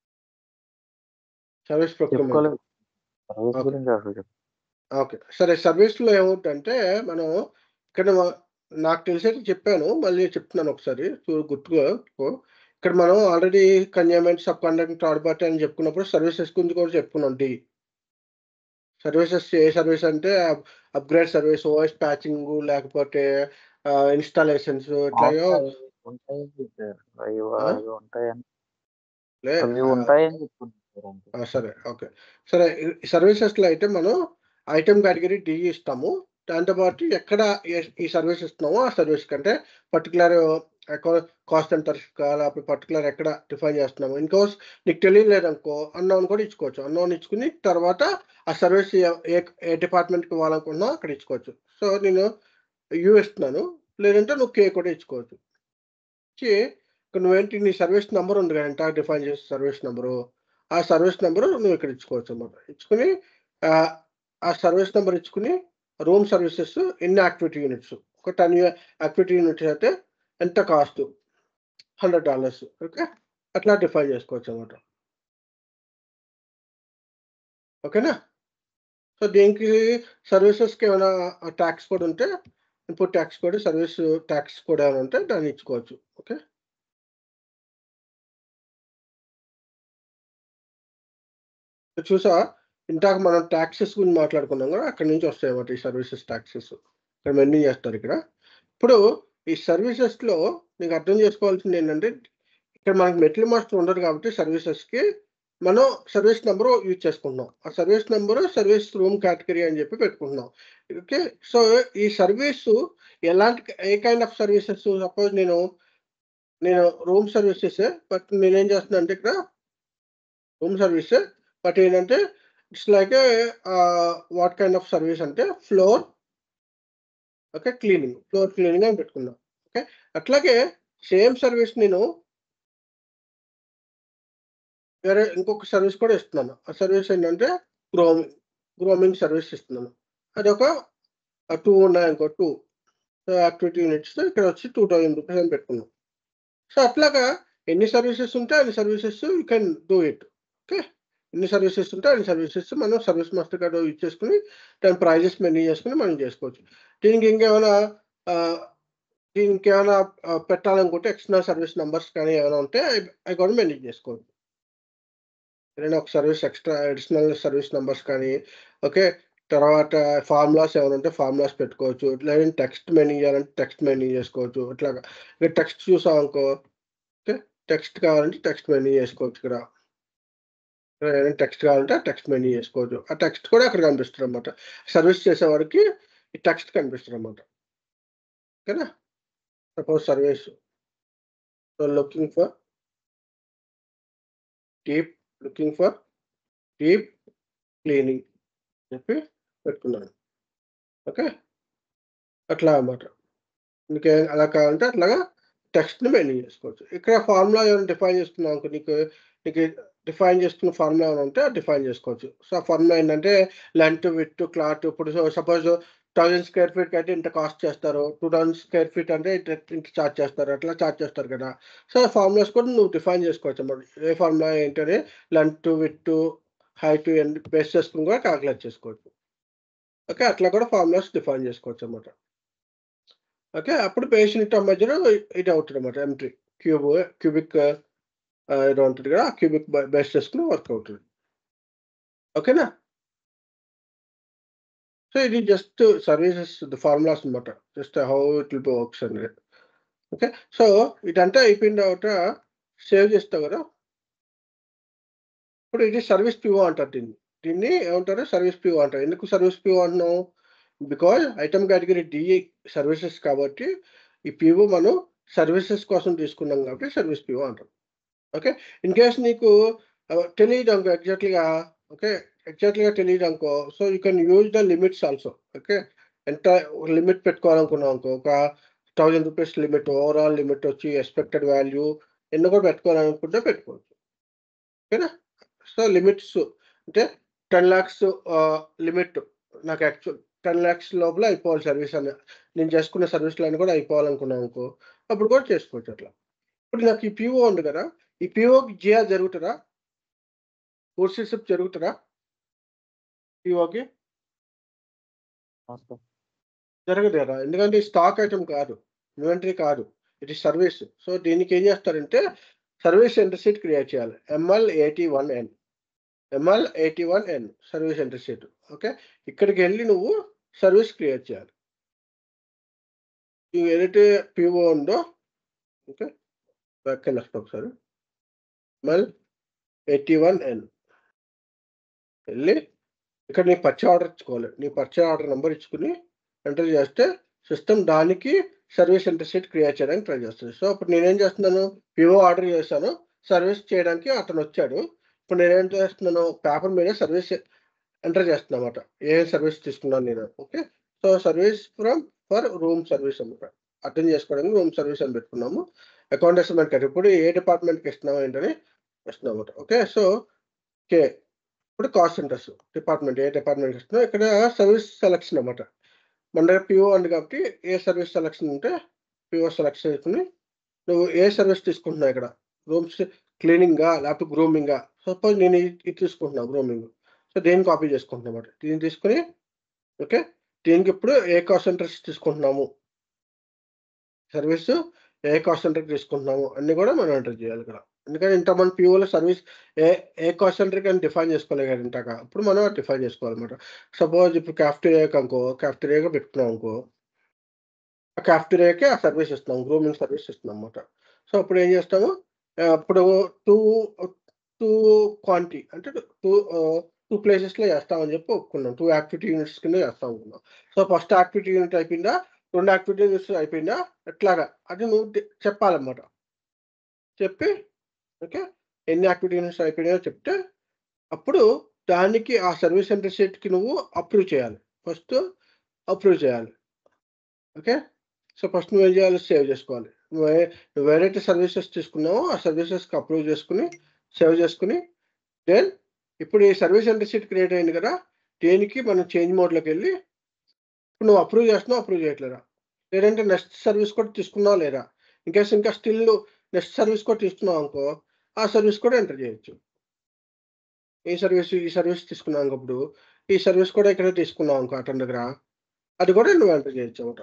S1: సర్వీస్ ప్రొక్యూమెంట్
S2: చెప్పుకోలేదు సర్వీస్
S1: Okay.
S2: గురించి అసలు చెప్పు
S1: ఓకే సరే సర్వీస్లో ఏమవుతుందంటే మనం ఇక్కడ మ- నాకు తెలిసేది చెప్పాను మళ్ళీ చెప్తున్నాను ఒకసారి చూ- గుర్తుగా పెట్టుకో. ఇక్కడ మనం ఆల్రెడీ కన్జ్యూమెంట్ సబ్ కండక్ట్ థర్డ్ పార్టీ అని చెప్పుకున్నప్పుడు సర్వీసెస్ గురించి కూడా చెప్పుకున్నాం డి సర్వీసెస్ ఏ సర్వీస్ అంటే అప్గ్రేడ్ సర్వీస్ ఓఎస్ ప్యాచింగ్ లేకపోతే ఇన్స్టాలేషన్స్ ఇట్లాగో
S2: ఉంటాయి సార్ అవి
S1: ఆ?
S2: అవి ఉంటాయని
S1: లే-
S2: అవి
S1: ఆ,
S2: ఉంటాయని చెప్తున్నాను సార్ అంతే
S1: ఆ, సరే ఓకే సరే సర్వీసెస్లో అయితే మనం ఐటమ్ కేటగిరీ డి ఇస్తాము దాంతోపాటు ఎక్కడ ఏ- ఈ సర్వీస్ ఇస్తున్నామో ఆ సర్వీస్ కంటే పర్టికులర్ కాస్ట్ అండ్ తరచుగా లేకపోతే పర్టికులర్ ఎక్కడ డిఫైన్ చేస్తున్నాము ఇన్కోస్ నీకు తెలియలేదు అనుకో అన్నోన్ కూడా ఇచ్చుకోవచ్చు అన్నోన్ ఇచ్చుకుని తర్వాత ఆ సర్వీస్ ఏ ఏ డిపార్ట్మెంట్కి ఇవ్వాలనుకున్నా అక్కడ ఇచ్చుకోవచ్చు సో నేను యూ ఇస్తున్నాను లేదంటే నువ్వు కే కూడా ఇచ్చుకోవచ్చు ఇచ్చి ఇక్కడ నువ్వేంటి నీ సర్వీస్ నెంబర్ ఉంది కదా ఎంత డిఫైన్ చేసే సర్వీస్ నెంబరు ఆ సర్వీస్ నెంబర్ నువ్వు ఇక్కడ ఇచ్చుకోవచ్చు అన్నమాట ఇచ్చుకుని ఆ, ఆ సర్వీస్ నెంబర్ ఇచ్చుకుని రూమ్ సర్వీసెస్ ఎన్ని యాక్టివిటీ యూనిట్స్ ఒక టెన్ యాక్టివిటీ యూనిట్స్ అయితే ఎంత కాస్ట్ హండ్రెడ్ డాలర్స్ ఓకే అట్లా డిఫైన్ చేసుకోవచ్చు అనమాట ఓకేనా సో దీనికి సర్వీసెస్కి ఏమైనా ట్యాక్స్ కోడ్ ఉంటే input tax code service tax code ఏమైనా ఉంటే దాన్ని ఇచ్చుకోవచ్చు ఓకే చూసా ఇందాక మనం ట్యాక్సెస్ గురించి మాట్లాడుకున్నాం కదా అక్కడి నుంచి వస్తాయి అన్నమాట ఈ సర్వీసెస్ ట్యాక్సెస్ ఇక్కడ మెన్యూ చేస్తారు ఇక్కడ ఇప్పుడు ఈ సర్వీసెస్లో నీకు అర్థం చేసుకోవాల్సింది ఏంటంటే ఇక్కడ మనకి మెటల్ మాస్టర్ ఉండదు కాబట్టి సర్వీసెస్కి మనం సర్వీస్ నెంబర్ యూజ్ చేసుకుంటున్నాం ఆ service number service room category అని చెప్పి పెట్టుకుంటున్నాం ఓకే సో ఈ సర్వీసు ఎలాంటి ఏ కైండ్ ఆఫ్ సర్వీసెస్ సపోజ్ నేను నేను రూమ్ సర్వీసెస్ బట్ నేనేం చేస్తున్నా అంటే ఇక్కడ రూమ్ సర్వీస్ బట్ ఏంటంటే it's like what kind of service అంటే floor okay cleaning floor cleaning అని పెట్టుకున్నాం ఓకే అట్లాగే సేమ్ సర్వీస్ నేను వేరే ఇంకొక సర్వీస్ కూడా ఇస్తున్నాను ఆ సర్వీస్ ఏంటంటే గ్రోమింగ్ గ్రోమింగ్ సర్వీస్ ఇస్తున్నాను అది ఒక టూ ఉన్నాయి ఇంకో టూ యాక్టివిటీ యూనిట్స్ ఇక్కడ వచ్చి టూ థౌజండ్ రూపీస్ అని పెట్టుకున్నాం సో అట్లాగా ఎన్ని సర్వీసెస్ ఉంటే అన్ని services you can do it okay ఎన్ని సర్వీసెస్ ఉంటే అన్ని సర్వీసెస్ మనం సర్వీస్ మాస్టర్ కార్డు యూజ్ చేసుకుని దాని ప్రైజెస్ మెన్యూ చేసుకుని మనం చేసుకోవచ్చు దీనికి ఇంకేమైనా ఆ, దీనికి ఏమైనా ఆ, పెట్టాలనుకుంటే ఎక్స్టర్నల్ సర్వీస్ నెంబర్స్ కానీ ఏమైనా ఉంటే అవి- అవి కూడా మెన్యూ చేసుకోవచ్చు ఏదైనా ఒక service extra additional service numbers కానీ ఓకే తర్వాత ఫార్ములాస్ ఏమైనా ఉంటే ఫార్ములాస్ పెట్టుకోవచ్చు లేదంటే టెక్స్ట్ మెన్యూ చేయాలంటే టెక్స్ట్ మెన్యూ చేసుకోవచ్చు ఇట్లాగా ఇక్కడ టెక్స్ట్ చూసాం అనుకో ఓకే టెక్స్ట్ కావాలంటే టెక్స్ట్ మెన్యూ చేసుకోవచ్చు ఇక్కడ ఇక్కడ ఏదైనా టెక్స్ట్ కావాలంటే టెక్స్ట్ మెన్యూ చేసుకోవచ్చు ఆ టెక్స్ట్ కూడా అక్కడ కనిపిస్తుంది అనమాట సర్వీస్ చేసే వారికి ఈ టెక్స్ట్ కనిపిస్తుంది అనమాట ఓకేనా suppose service so looking for deep looking for deep cleaning చెప్పి పెట్టుకున్నాను ఓకే అట్లా అన్నమాట నీకు అలా కావాలంటే అట్లాగా టెక్స్ట్ని మెన్యూ చేసుకోవచ్చు ఇక్కడ ఫార్ములా ఏమైనా డిఫైన్ చేసుకున్నావు అనుకో నీకు నీకు డిఫైన్ చేసుకున్న ఫార్ములా ఏమైనా ఉంటే డిఫైన్ చేసుకోవచ్చు సో ఆ ఫార్ములా ఏంటంటే లెంత్ విత్ క్లాత్ ఇప్పుడు సపోజ్ థౌజండ్ స్క్వేర్ ఫీట్ అయితే ఇంత కాస్ట్ చేస్తారు టూ థౌసండ్ స్క్వేర్ ఫీట్ అంటే ఇంత ఇంత చార్జ్ చేస్తారు అట్లా చార్జ్ చేస్తారు కదా సో ఆ ఫార్ములాస్ కూడా నువ్వు డిఫైన్ చేసుకోవచ్చు అన్నమాట ఏ ఫార్ములా ఏంటనే లెంత్ విత్ హైట్ బేస్ చేసుకుని కూడా క్యాలిక్యులేట్ చేసుకోవచ్చు ఓకే అట్లా కూడా ఫార్ములాస్ డిఫైన్ చేసుకోవచ్చు అన్నమాట ఓకే అప్పుడు బేస్ యూనిట్ మధ్యలో ఇది అవుతుంది అనమాట ఎంట్రీ క్యూబ్ క్యూబిక్ ఇది ఉంటుంది కదా క్యూబిక్ బేస్ చేసుకుని వర్క్ అవుతుంది ఓకేనా సో ఇది జస్ట్ సర్వీసెస్ ఫార్ములాస్ అనమాట just how it will be works అనేది ఓకే సో ఇదంతా అయిపోయిన తర్వాత సేవ్ చేస్తావు కదా ఇప్పుడు ఇది సర్వీస్ పిఓ అంటారు దీన్ని దీన్ని ఏమంటారు సర్వీస్ పిఓ అంటారు ఎందుకు సర్వీస్ పిఓ అంటున్నాం because item category the services కాబట్టి ఈ పిఓ మనం సర్వీసెస్ కోసం తీసుకున్నాం కాబట్టి సర్వీస్ పిఓ అంటాం ఓకే ఇన్ కేస్ నీకు తెలియదు అనుకో ఎగ్జాక్ట్లీగా ఓకే ఎగ్జాక్ట్లీగా తెలియదు అనుకో so you can use the limits also okay ఎంత లిమిట్ పెట్టుకోవాలనుకున్నాం అనుకో ఒక thousand rupees limit overall limit వచ్చి ఎక్స్పెక్టెడ్ వాల్యూ ఎన్ని కూడా పెట్టుకోవాలనుకుంటే పెట్టుకోవచ్చు ఓకేనా సో లిమిట్స్ అంటే టెన్ ల్యాక్స్ లిమిట్ నాకు యాక్చువల్ టెన్ ల్యాక్స్ లోపల అయిపోవాలి సర్వీస్ అని నేను చేసుకున్న సర్వీస్ లైన్ కూడా అయిపోవాలనుకున్నాను అనుకో అప్పుడు కూడా చేసుకోవచ్చు అట్లా ఇప్పుడు నాకు ఈ పిఓ ఉంది కదా ఈ పిఓకి జిఆర్ జరుగుతుందా కోర్సెస్ జరుగుతుందా పిఓకి
S2: అవసరం.
S1: జరగదు కదా ఎందుకంటే స్టాక్ ఐటమ్ కాదు ఇన్వెంటరీ కాదు ఇది సర్వీస్ సో దీనికి ఏం చేస్తారంటే సర్వీస్ ఎంటర్ షీట్ క్రియేట్ చేయాలి ML eighty one N ML eighty one N service enter sheet okay ఇక్కడికి వెళ్ళి నువ్వు సర్వీస్ క్రియేట్ చేయాలి నువ్వు ఏదైతే పిఓ ఉందో ఓకే బ్యాక్ వెళ్ళి వస్తా ఒకసారి ఎంఎల్ ఎయిటీ వన్ ఎన్ వెళ్ళి ఇక్కడ నీ పర్చే ఆర్డర్ ఇచ్చుకోవాలి నీ పర్చే ఆర్డర్ నెంబర్ ఇచ్చుకుని ఎంటర్ చేస్తే సిస్టమ్ దానికి సర్వీస్ ఎంటర్ షీట్ క్రియేట్ చేయడానికి ట్రై చేస్తుంది సో ఇప్పుడు నేనేం చేస్తున్నాను పిఓ ఆర్డర్ చేశాను సర్వీస్ చేయడానికి అతను వచ్చాడు ఇప్పుడు నేనేం చేస్తున్నాను పేపర్ మీద సర్వీస్ ఎంటర్ చేస్తున్నా అనమాట ఏ సర్వీస్ తీసుకున్నాను నేను okay so service from for room service అనమాట అటెండ్ చేసుకోవడానికి రూమ్ సర్వీస్ అని పెట్టుకున్నాము అకౌంట్ ఎస్టిమేట్ కట్టి ఇప్పుడు ఏ డిపార్ట్మెంట్కి ఇస్తున్నాము ఏంటని ఇస్తున్నాం అనమాట ఓకే సో ఓకే ఇప్పుడు కాస్ట్ సెంటర్స్ డిపార్ట్మెంట్ ఏ డిపార్ట్మెంట్కి ఇస్తున్నాం ఇక్కడ సర్వీస్ సెలక్షన్ అనమాట మన దగ్గర పిఓ ఉంది కాబట్టి ఏ సర్వీస్ సెలక్షన్ ఉంటే పిఓ సెలెక్ట్ చేసుకుని నువ్వు ఏ సర్వీస్ తీసుకుంటున్నావు ఇక్కడ రూమ్స్ క్లీనింగ్గా లేకపోతే గ్రూమింగ్గా సపోజ్ నేను ఇది ఇది తీసుకుంటున్నాను గ్రూమింగ్ సో దేన్ని కాపీ చేసుకుంటున్నా అనమాట దీన్ని తీసుకుని ఓకే దీనికి ఇప్పుడు ఏ కాస్ట్ సెంటర్స్ తీసుకుంటున్నాము సర్వీస్ ఏ కాస్ట్ సెంటర్ తీసుకుంటున్నాము అన్ని కూడా మనం ఎంటర్ చేయాలి ఇక్కడ ఎందుకంటే ఇంతమంది పిఓలో సర్వీస్ ఏ ఏ కాస్ట్ సెంటర్ కానీ డిఫైన్ చేసుకోలేదు కదా ఇంతక ఇప్పుడు మనం డిఫైన్ చేసుకోవాలన్నమాట సపోజ్ ఇప్పుడు క్యాఫ్టీరియాకి అనుకో క్యాఫ్టీరియాగా పెట్టుకున్నాం అనుకో ఆ క్యాఫ్టీరియాకి ఆ సర్వీస్ ఇస్తున్నాం గ్రూమింగ్ సర్వీస్ ఇస్తున్నాం అనమాట సో అప్పుడు ఏం చేస్తాము ఆ, ఇప్పుడు టూ టూ క్వాంటిటీ అంటే టూ టూ ప్లేసెస్లో చేస్తామని చెప్పి ఒప్పుకున్నాం టూ యాక్టివిటీ యూనిట్స్ కింద చేస్తాం అనుకున్నాం సో ఫస్ట్ యాక్టివిటీ యూనిట్ అయిపోయిందా రెండు యాక్టివిటీ యూనిట్స్ అయిపోయిందా ఎట్లాగా అది నువ్వు డి- చెప్పాలన్నమాట చెప్పి ఓకే ఎన్ని యాక్టివిటీ యూనిట్స్ అయిపోయినాయో చెప్తే అప్పుడు దానికి ఆ సర్వీస్ సెంటర్ షీట్కి నువ్వు అప్రూవ్ చేయాలి ఫస్ట్ అప్రూవ్ చేయాలి ఓకే సో ఫస్ట్ నువ్వు ఏం చేయాలి సేవ్ చేసుకోవాలి నువ్వు ఏ- నువ్వు ఏదైతే సర్వీసెస్ తీసుకున్నావో ఆ సర్వీసెస్కి అప్రూవ్ చేసుకుని సేవ్ చేసుకుని దెన్ ఇప్పుడు ఈ సర్వీస్ సెంటర్ షీట్ క్రియేట్ అయింది కదా దేనికి మనం చేంజ్ మోడ్లోకి వెళ్ళి ఇప్పుడు నువ్వు అప్రూవ్ చేస్తున్నావు అప్రూవ్ చేయట్లేదా లేదంటే నెక్స్ట్ సర్వీస్ కూడా తీసుకున్నావు లేదా ఇంకేస్ ఇంకా స్టిల్ నెక్స్ట్ సర్వీస్ కూడా తీసుకున్నావు అనుకో ఆ సర్వీస్ కూడా ఎంటర్ చేయొచ్చు ఈ సర్వీస్ ఈ సర్వీస్ తీసుకున్నాం అనుకోప్పుడు ఈ సర్వీస్ కూడా ఇక్కడ తీసుకున్నాం అనుకో అతని దగ్గర అది కూడా నువ్వు ఎంటర్ చేయొచ్చు అనమాట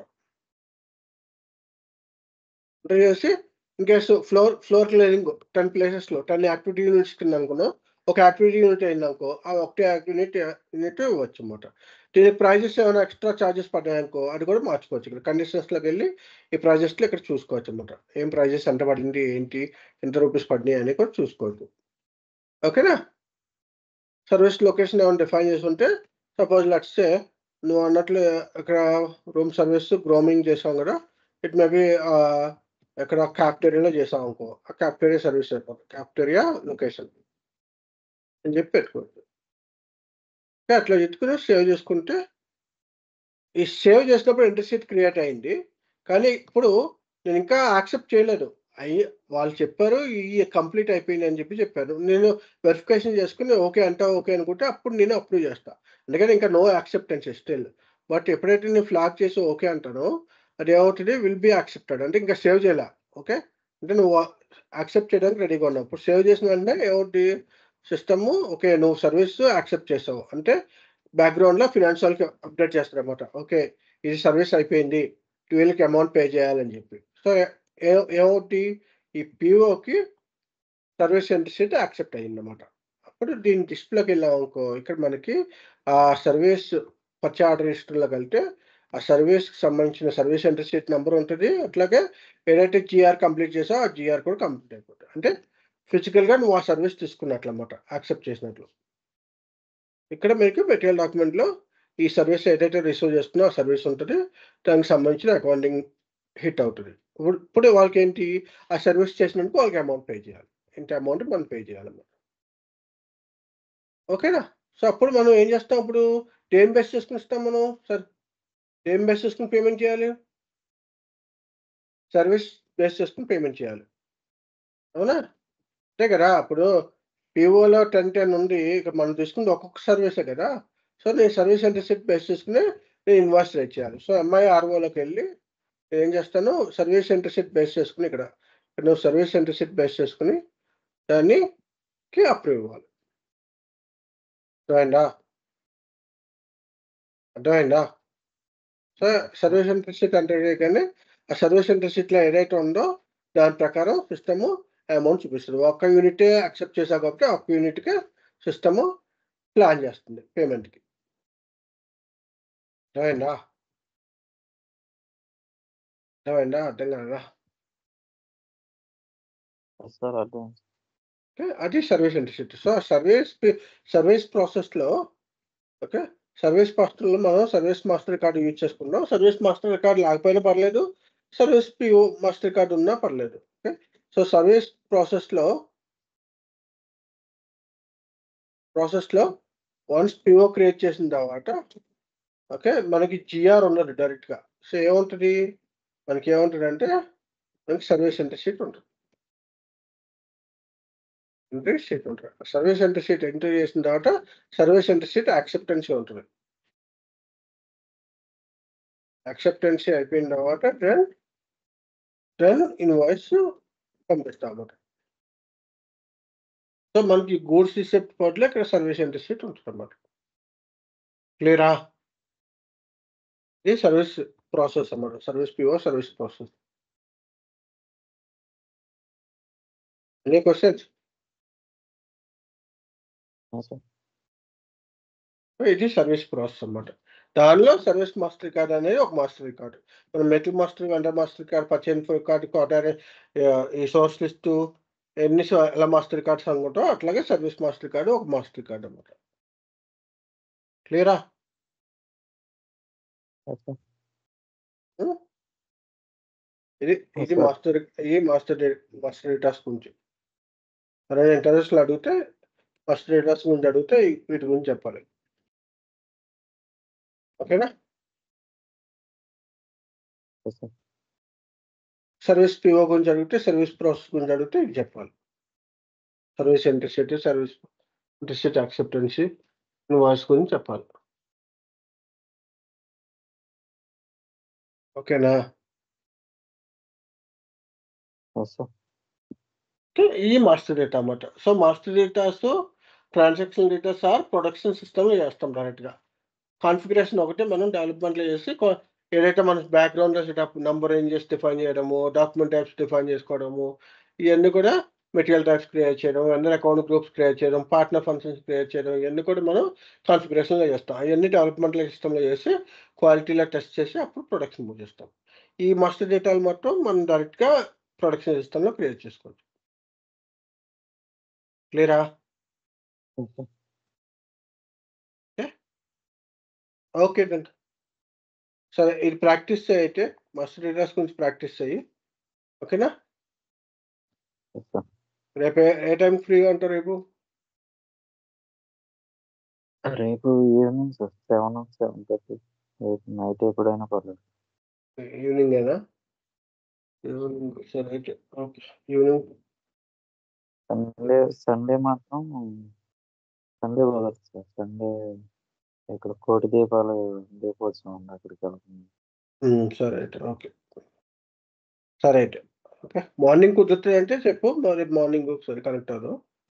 S1: ఎంటర్ చేసి in case floor floor clearing ten ప్లేసెస్లో టెన్ యాక్టివిటీ యూనిట్స్ కింద అనుకున్నాం ఒక యాక్టివిటీ యూనిట్ అయిందనుకో ఆ ఒకటే యూనిట్ యూనిట్ ఇవ్వచ్చు అనమాట దీనికి ప్రైజెస్ ఏమైనా ఎక్స్ట్రా చార్జెస్ పడ్డాయనుకో అది కూడా మార్చుకోవచ్చు ఇక్కడ కండిషన్స్లోకి వెళ్ళి ఈ ప్రైజెస్లో ఇక్కడ చూసుకోవచ్చు అనమాట ఏం ప్రైజెస్ ఎంత పడింది ఏంటి ఎంత రూపీస్ పడినాయి అని కూడా చూసుకోవచ్చు ఓకేనా సర్వీస్ లొకేషన్ ఏమైనా డిఫైన్ చేసి ఉంటే సపోజ్ లట్సే నువ్వు అన్నట్లు ఇక్కడ రూమ్ సర్వీస్ గ్రోమింగ్ చేసాం కదా ఇట్ మే బి ఇక్కడ క్యాప్టేరియాలో చేసాం అనుకో ఆ క్యాప్టేరియా సర్వీస్ అయిపోతుంది క్యాప్టేరియా లొకేషన్ అని చెప్పి పెట్టుకోవచ్చు ఇంకా అట్లా పెట్టుకుని సేవ్ చేసుకుంటే ఈ సేవ్ చేసినప్పుడు ఇంటర్సీట్ క్రియేట్ అయింది కానీ ఇప్పుడు నేను ఇంకా యాక్సెప్ట్ చేయలేదు అయ్యి వాళ్ళు చెప్పారు ఈ కంప్లీట్ అయిపోయింది అని చెప్పి చెప్పారు నేను వెరిఫికేషన్ చేసుకుని ఓకే అంటా ఓకే అనుకుంటే అప్పుడు నేను అప్రూవ్ చేస్తా అందుకని ఇంకా నో యాక్సెప్టెన్స్ స్టిల్ బట్ ఎప్పుడైతే నేను ఫ్లాగ్ చేసి ఓకే అంటానో అది ఏమవుతుంది విల్ బి యాక్సెప్టెడ్ అంటే ఇంకా సేవ్ చేయాల ఓకే అంటే నువ్వు యాక్సెప్ట్ చేయడానికి రెడీగా ఉన్నావు ఇప్పుడు సేవ్ చేసిన వెంటనే ఏమవుతుంది సిస్టమ్ ఓకే నువ్వు సర్వీస్ యాక్సెప్ట్ చేసావు అంటే బ్యాక్గ్రౌండ్లో ఫినాన్షియల్కి అప్డేట్ చేస్తారనమాట ఓకే ఇది సర్వీస్ అయిపోయింది ట్వెల్వ్కి అమౌంట్ పే చేయాలని చెప్పి సో ఏ ఏమవుతుంది ఈ పిఓకి సర్వీస్ సెంటర్ షీట్ యాక్సెప్ట్ అయ్యిందన్నమాట అప్పుడు దీని డిస్ప్లేకి వెళ్ళాం అనుకో ఇక్కడ మనకి ఆ సర్వీస్ పర్చే ఆర్డర్ హిస్టరీలోకి వెళ్తే ఆ సర్వీస్కి సంబంధించిన సర్వీస్ సెంటర్ షీట్ నెంబర్ ఉంటుంది అట్లాగే ఏదైతే జిఆర్ కంప్లీట్ చేసా ఆ జిఆర్ కూడా కంప్లీట్ అయిపోతుంది అంటే ఫిజికల్గా నువ్వు ఆ సర్వీస్ తీసుకున్నట్లు అనమాట యాక్సెప్ట్ చేసినట్లు ఇక్కడ మీకు మెటీరియల్ డాక్యుమెంట్లో ఈ సర్వీస్ ఏదైతే రిసీవ్ చేస్తున్నా ఆ సర్వీస్ ఉంటుంది దానికి సంబంధించిన అకౌంటింగ్ హిట్ అవుతుంది ఇప్పుడు ఇప్పుడు వాళ్ళకి ఏంటి ఆ సర్వీస్ చేసినందుకు వాళ్ళకి అమౌంట్ పే చేయాలి ఇంత అమౌంట్ మనం పే చేయాలన్నమాట ఓకేనా సో అప్పుడు మనం ఏం చేస్తాం ఇప్పుడు దేని బేస్ చేసుకుని ఇస్తాం మనం సార్ దేని బేస్ చేసుకుని పేమెంట్ చేయాలి సర్వీస్ బేస్ చేసుకుని పేమెంట్ చేయాలి అవునా అంతే కదా అప్పుడు పిఓలో టెన్ టెన్ ఉంది ఇక మనం తీసుకుంది ఒక్కొక్క సర్వీసే కదా సో నేను సర్వీస్ సెంటర్ సెట్ బేస్ చేసుకుని నేను ఇన్వాయిస్ రేట్ చేయాలి సో ఎంఐ ఆర్ఓలోకి వెళ్ళి నేను ఏం చేస్తాను సర్వీస్ సెంటర్ సెట్ బేస్ చేసుకుని ఇక్కడ ఇక్కడ నువ్వు సర్వీస్ సెంటర్ సెట్ బేస్ చేసుకుని దానికి అప్రూవ్ ఇవ్వాలి అర్థమైందా అర్థమైందా సో సర్వీస్ సెంటర్ సెట్ అంటే కానీ ఆ సర్వీస్ సెంటర్ సెట్లో ఏదైతే ఉందో దాని ప్రకారం సిస్టము అమౌంట్ చూపిస్తుంది ఒక్క యూనిటే యాక్సెప్ట్ చేసా కాబట్టి ఒక్క యూనిట్కి సిస్టము ప్లాన్ చేస్తుంది పేమెంట్కి అర్థమైందా అర్థమైందా అర్థం కాదా
S2: సార్ అర్థం
S1: ఓకే అది service industry so service service ప్రాసెస్లో ఓకే సర్వీస్ మాస్టర్లో మనం సర్వీస్ మాస్టర్ కార్డు యూజ్ చేసుకున్నాం సర్వీస్ మాస్టర్ కార్డు లేకపోయినా పర్లేదు సర్వీస్ పిఓ మాస్టర్ కార్డు ఉన్నా పర్లేదు ఓకే సో సర్వీస్ ప్రాసెస్లో ప్రాసెస్లో వన్స్ పిఓ క్రియేట్ చేసిన తర్వాత ఓకే మనకి జిఆర్ ఉన్నది డైరెక్ట్గా సో ఏముంటుంది మనకి ఏముంటుంది అంటే మనకి సర్వీస్ సెంటర్ షీట్ ఉంటుంది ఎంట్రీ షీట్ ఉంటుంది సర్వీస్ సెంటర్ షీట్ ఎంట్రీ చేసిన తర్వాత సర్వీస్ సెంటర్ షీట్ యాక్సెప్టెన్సీ ఉంటుంది యాక్సెప్టెన్సీ అయిపోయిన తర్వాత దెన్ దెన్ ఇన్వాయిస్ పంపిస్తాం అన్నమాట సో మనకి గూడ్స్ రిసెప్ట్ పట్ల ఇక్కడ సర్వీస్ సెంటర్ షీట్ ఉంటుంది అన్నమాట క్లియరా ఇది సర్వీస్ ప్రాసెస్ అన్నమాట service PO service process any questions
S2: sir
S1: ఇది సర్వీస్ ప్రాసెస్ అన్నమాట దానిలో సర్వీస్ మాస్టర్ కార్డ్ అనేది ఒక మాస్టర్ కార్డు మనం metal master under master card పర్చేన్ కార్డు క్వార్టర్ ఈ సోర్స్ లిస్ట్ ఎన్ని సో- ఎలా మాస్టర్ కార్డ్స్ అనుకుంటాం అట్లాగే సర్వీస్ మాస్టర్ కార్డు ఒక మాస్టర్ కార్డు అన్నమాట క్లియరా
S2: సార్
S1: ఇది ఇది
S2: sir.
S1: మాస్టర్ ఇది మాస్టర్ డే- మాస్టర్ డేటాస్ గురించి ఎవరైనా ఇంటర్వ్యూస్లో అడిగితే మాస్టర్ డేటాస్ గురించి అడిగితే ఈ- వీటి గురించి చెప్పాలి ఓకేనా
S2: సార్
S1: సర్వీస్ పిఓ గురించి అడిగితే సర్వీస్ ప్రాసెస్ గురించి అడిగితే ఇది చెప్పాలి service entry sheet service receipt acceptancy invoice గురించి చెప్పాలి ఓకేనా
S2: ఎస్ సార్
S1: ఓకే ఈ మాస్టర్ డేటా అన్నమాట so master datas transaction datas are production system చేస్తాం డైరెక్ట్గా కాన్ఫిగరేషన్ ఒకటి మనం డెవలప్మెంట్లో చేసి కొ- ఏదైతే మన బ్యాక్గ్రౌండ్లో సెటప్ నంబర్ రేంజెస్ డిఫైన్ చేయడము డాక్యుమెంట్ టైప్స్ డిఫైన్ చేసుకోవడము ఇవన్నీ కూడా మెటీరియల్ టైప్స్ క్రియేట్ చేయడం అందర్ అకౌంట్ గ్రూప్స్ క్రియేట్ చేయడం పార్ట్నర్ ఫంక్షన్స్ క్రియేట్ చేయడం ఇవన్నీ కూడా మనం కాన్ఫిగరేషన్లో చేస్తాం అవన్నీ డెవలప్మెంట్ సిస్టంలో చేసి క్వాలిటీలో టెస్ట్ చేసి అప్పుడు ప్రొడక్షన్ మూవ్ చేస్తాం ఈ మాస్టర్ డేటాలు మొత్తం మనం డైరెక్ట్గా ప్రొడక్షన్ సిస్టంలో క్రియేట్ చేసుకోవచ్చు క్లియరా
S2: ఎస్ సార్
S1: ఓకే దెన్ సరే ఇది ప్రాక్టీస్ అయితే మాస్టర్ డేటాస్ గురించి ప్రాక్టీస్ చెయ్యి ఓకేనా
S2: ఎస్ సార్
S1: రేపు ఏ- ఏ టైం ఫ్రీగా ఉంటారు రేపు
S2: రేపు evening sir seven seven thirty రేపు నైట్ ఎప్పుడైనా పర్లేదు
S1: ఈవినింగ్ అయినా ఈవినింగ్ సరే అయితే ఓకే ఈవినింగ్
S2: సండే సండే మాత్రం సండే కుదరదు సార్ సండే ఇక్కడ కోటి దీపాలు దీపోత్సవం ఉంది అక్కడికి వెళ్తుంది
S1: ఉమ్, సరే అయితే ఓకే సరే అయితే ఓకే మార్నింగ్ కుదురుతుంది అంటే చెప్పు మరి మార్నింగ్ ఒకసారి కనెక్ట్ అవుదాం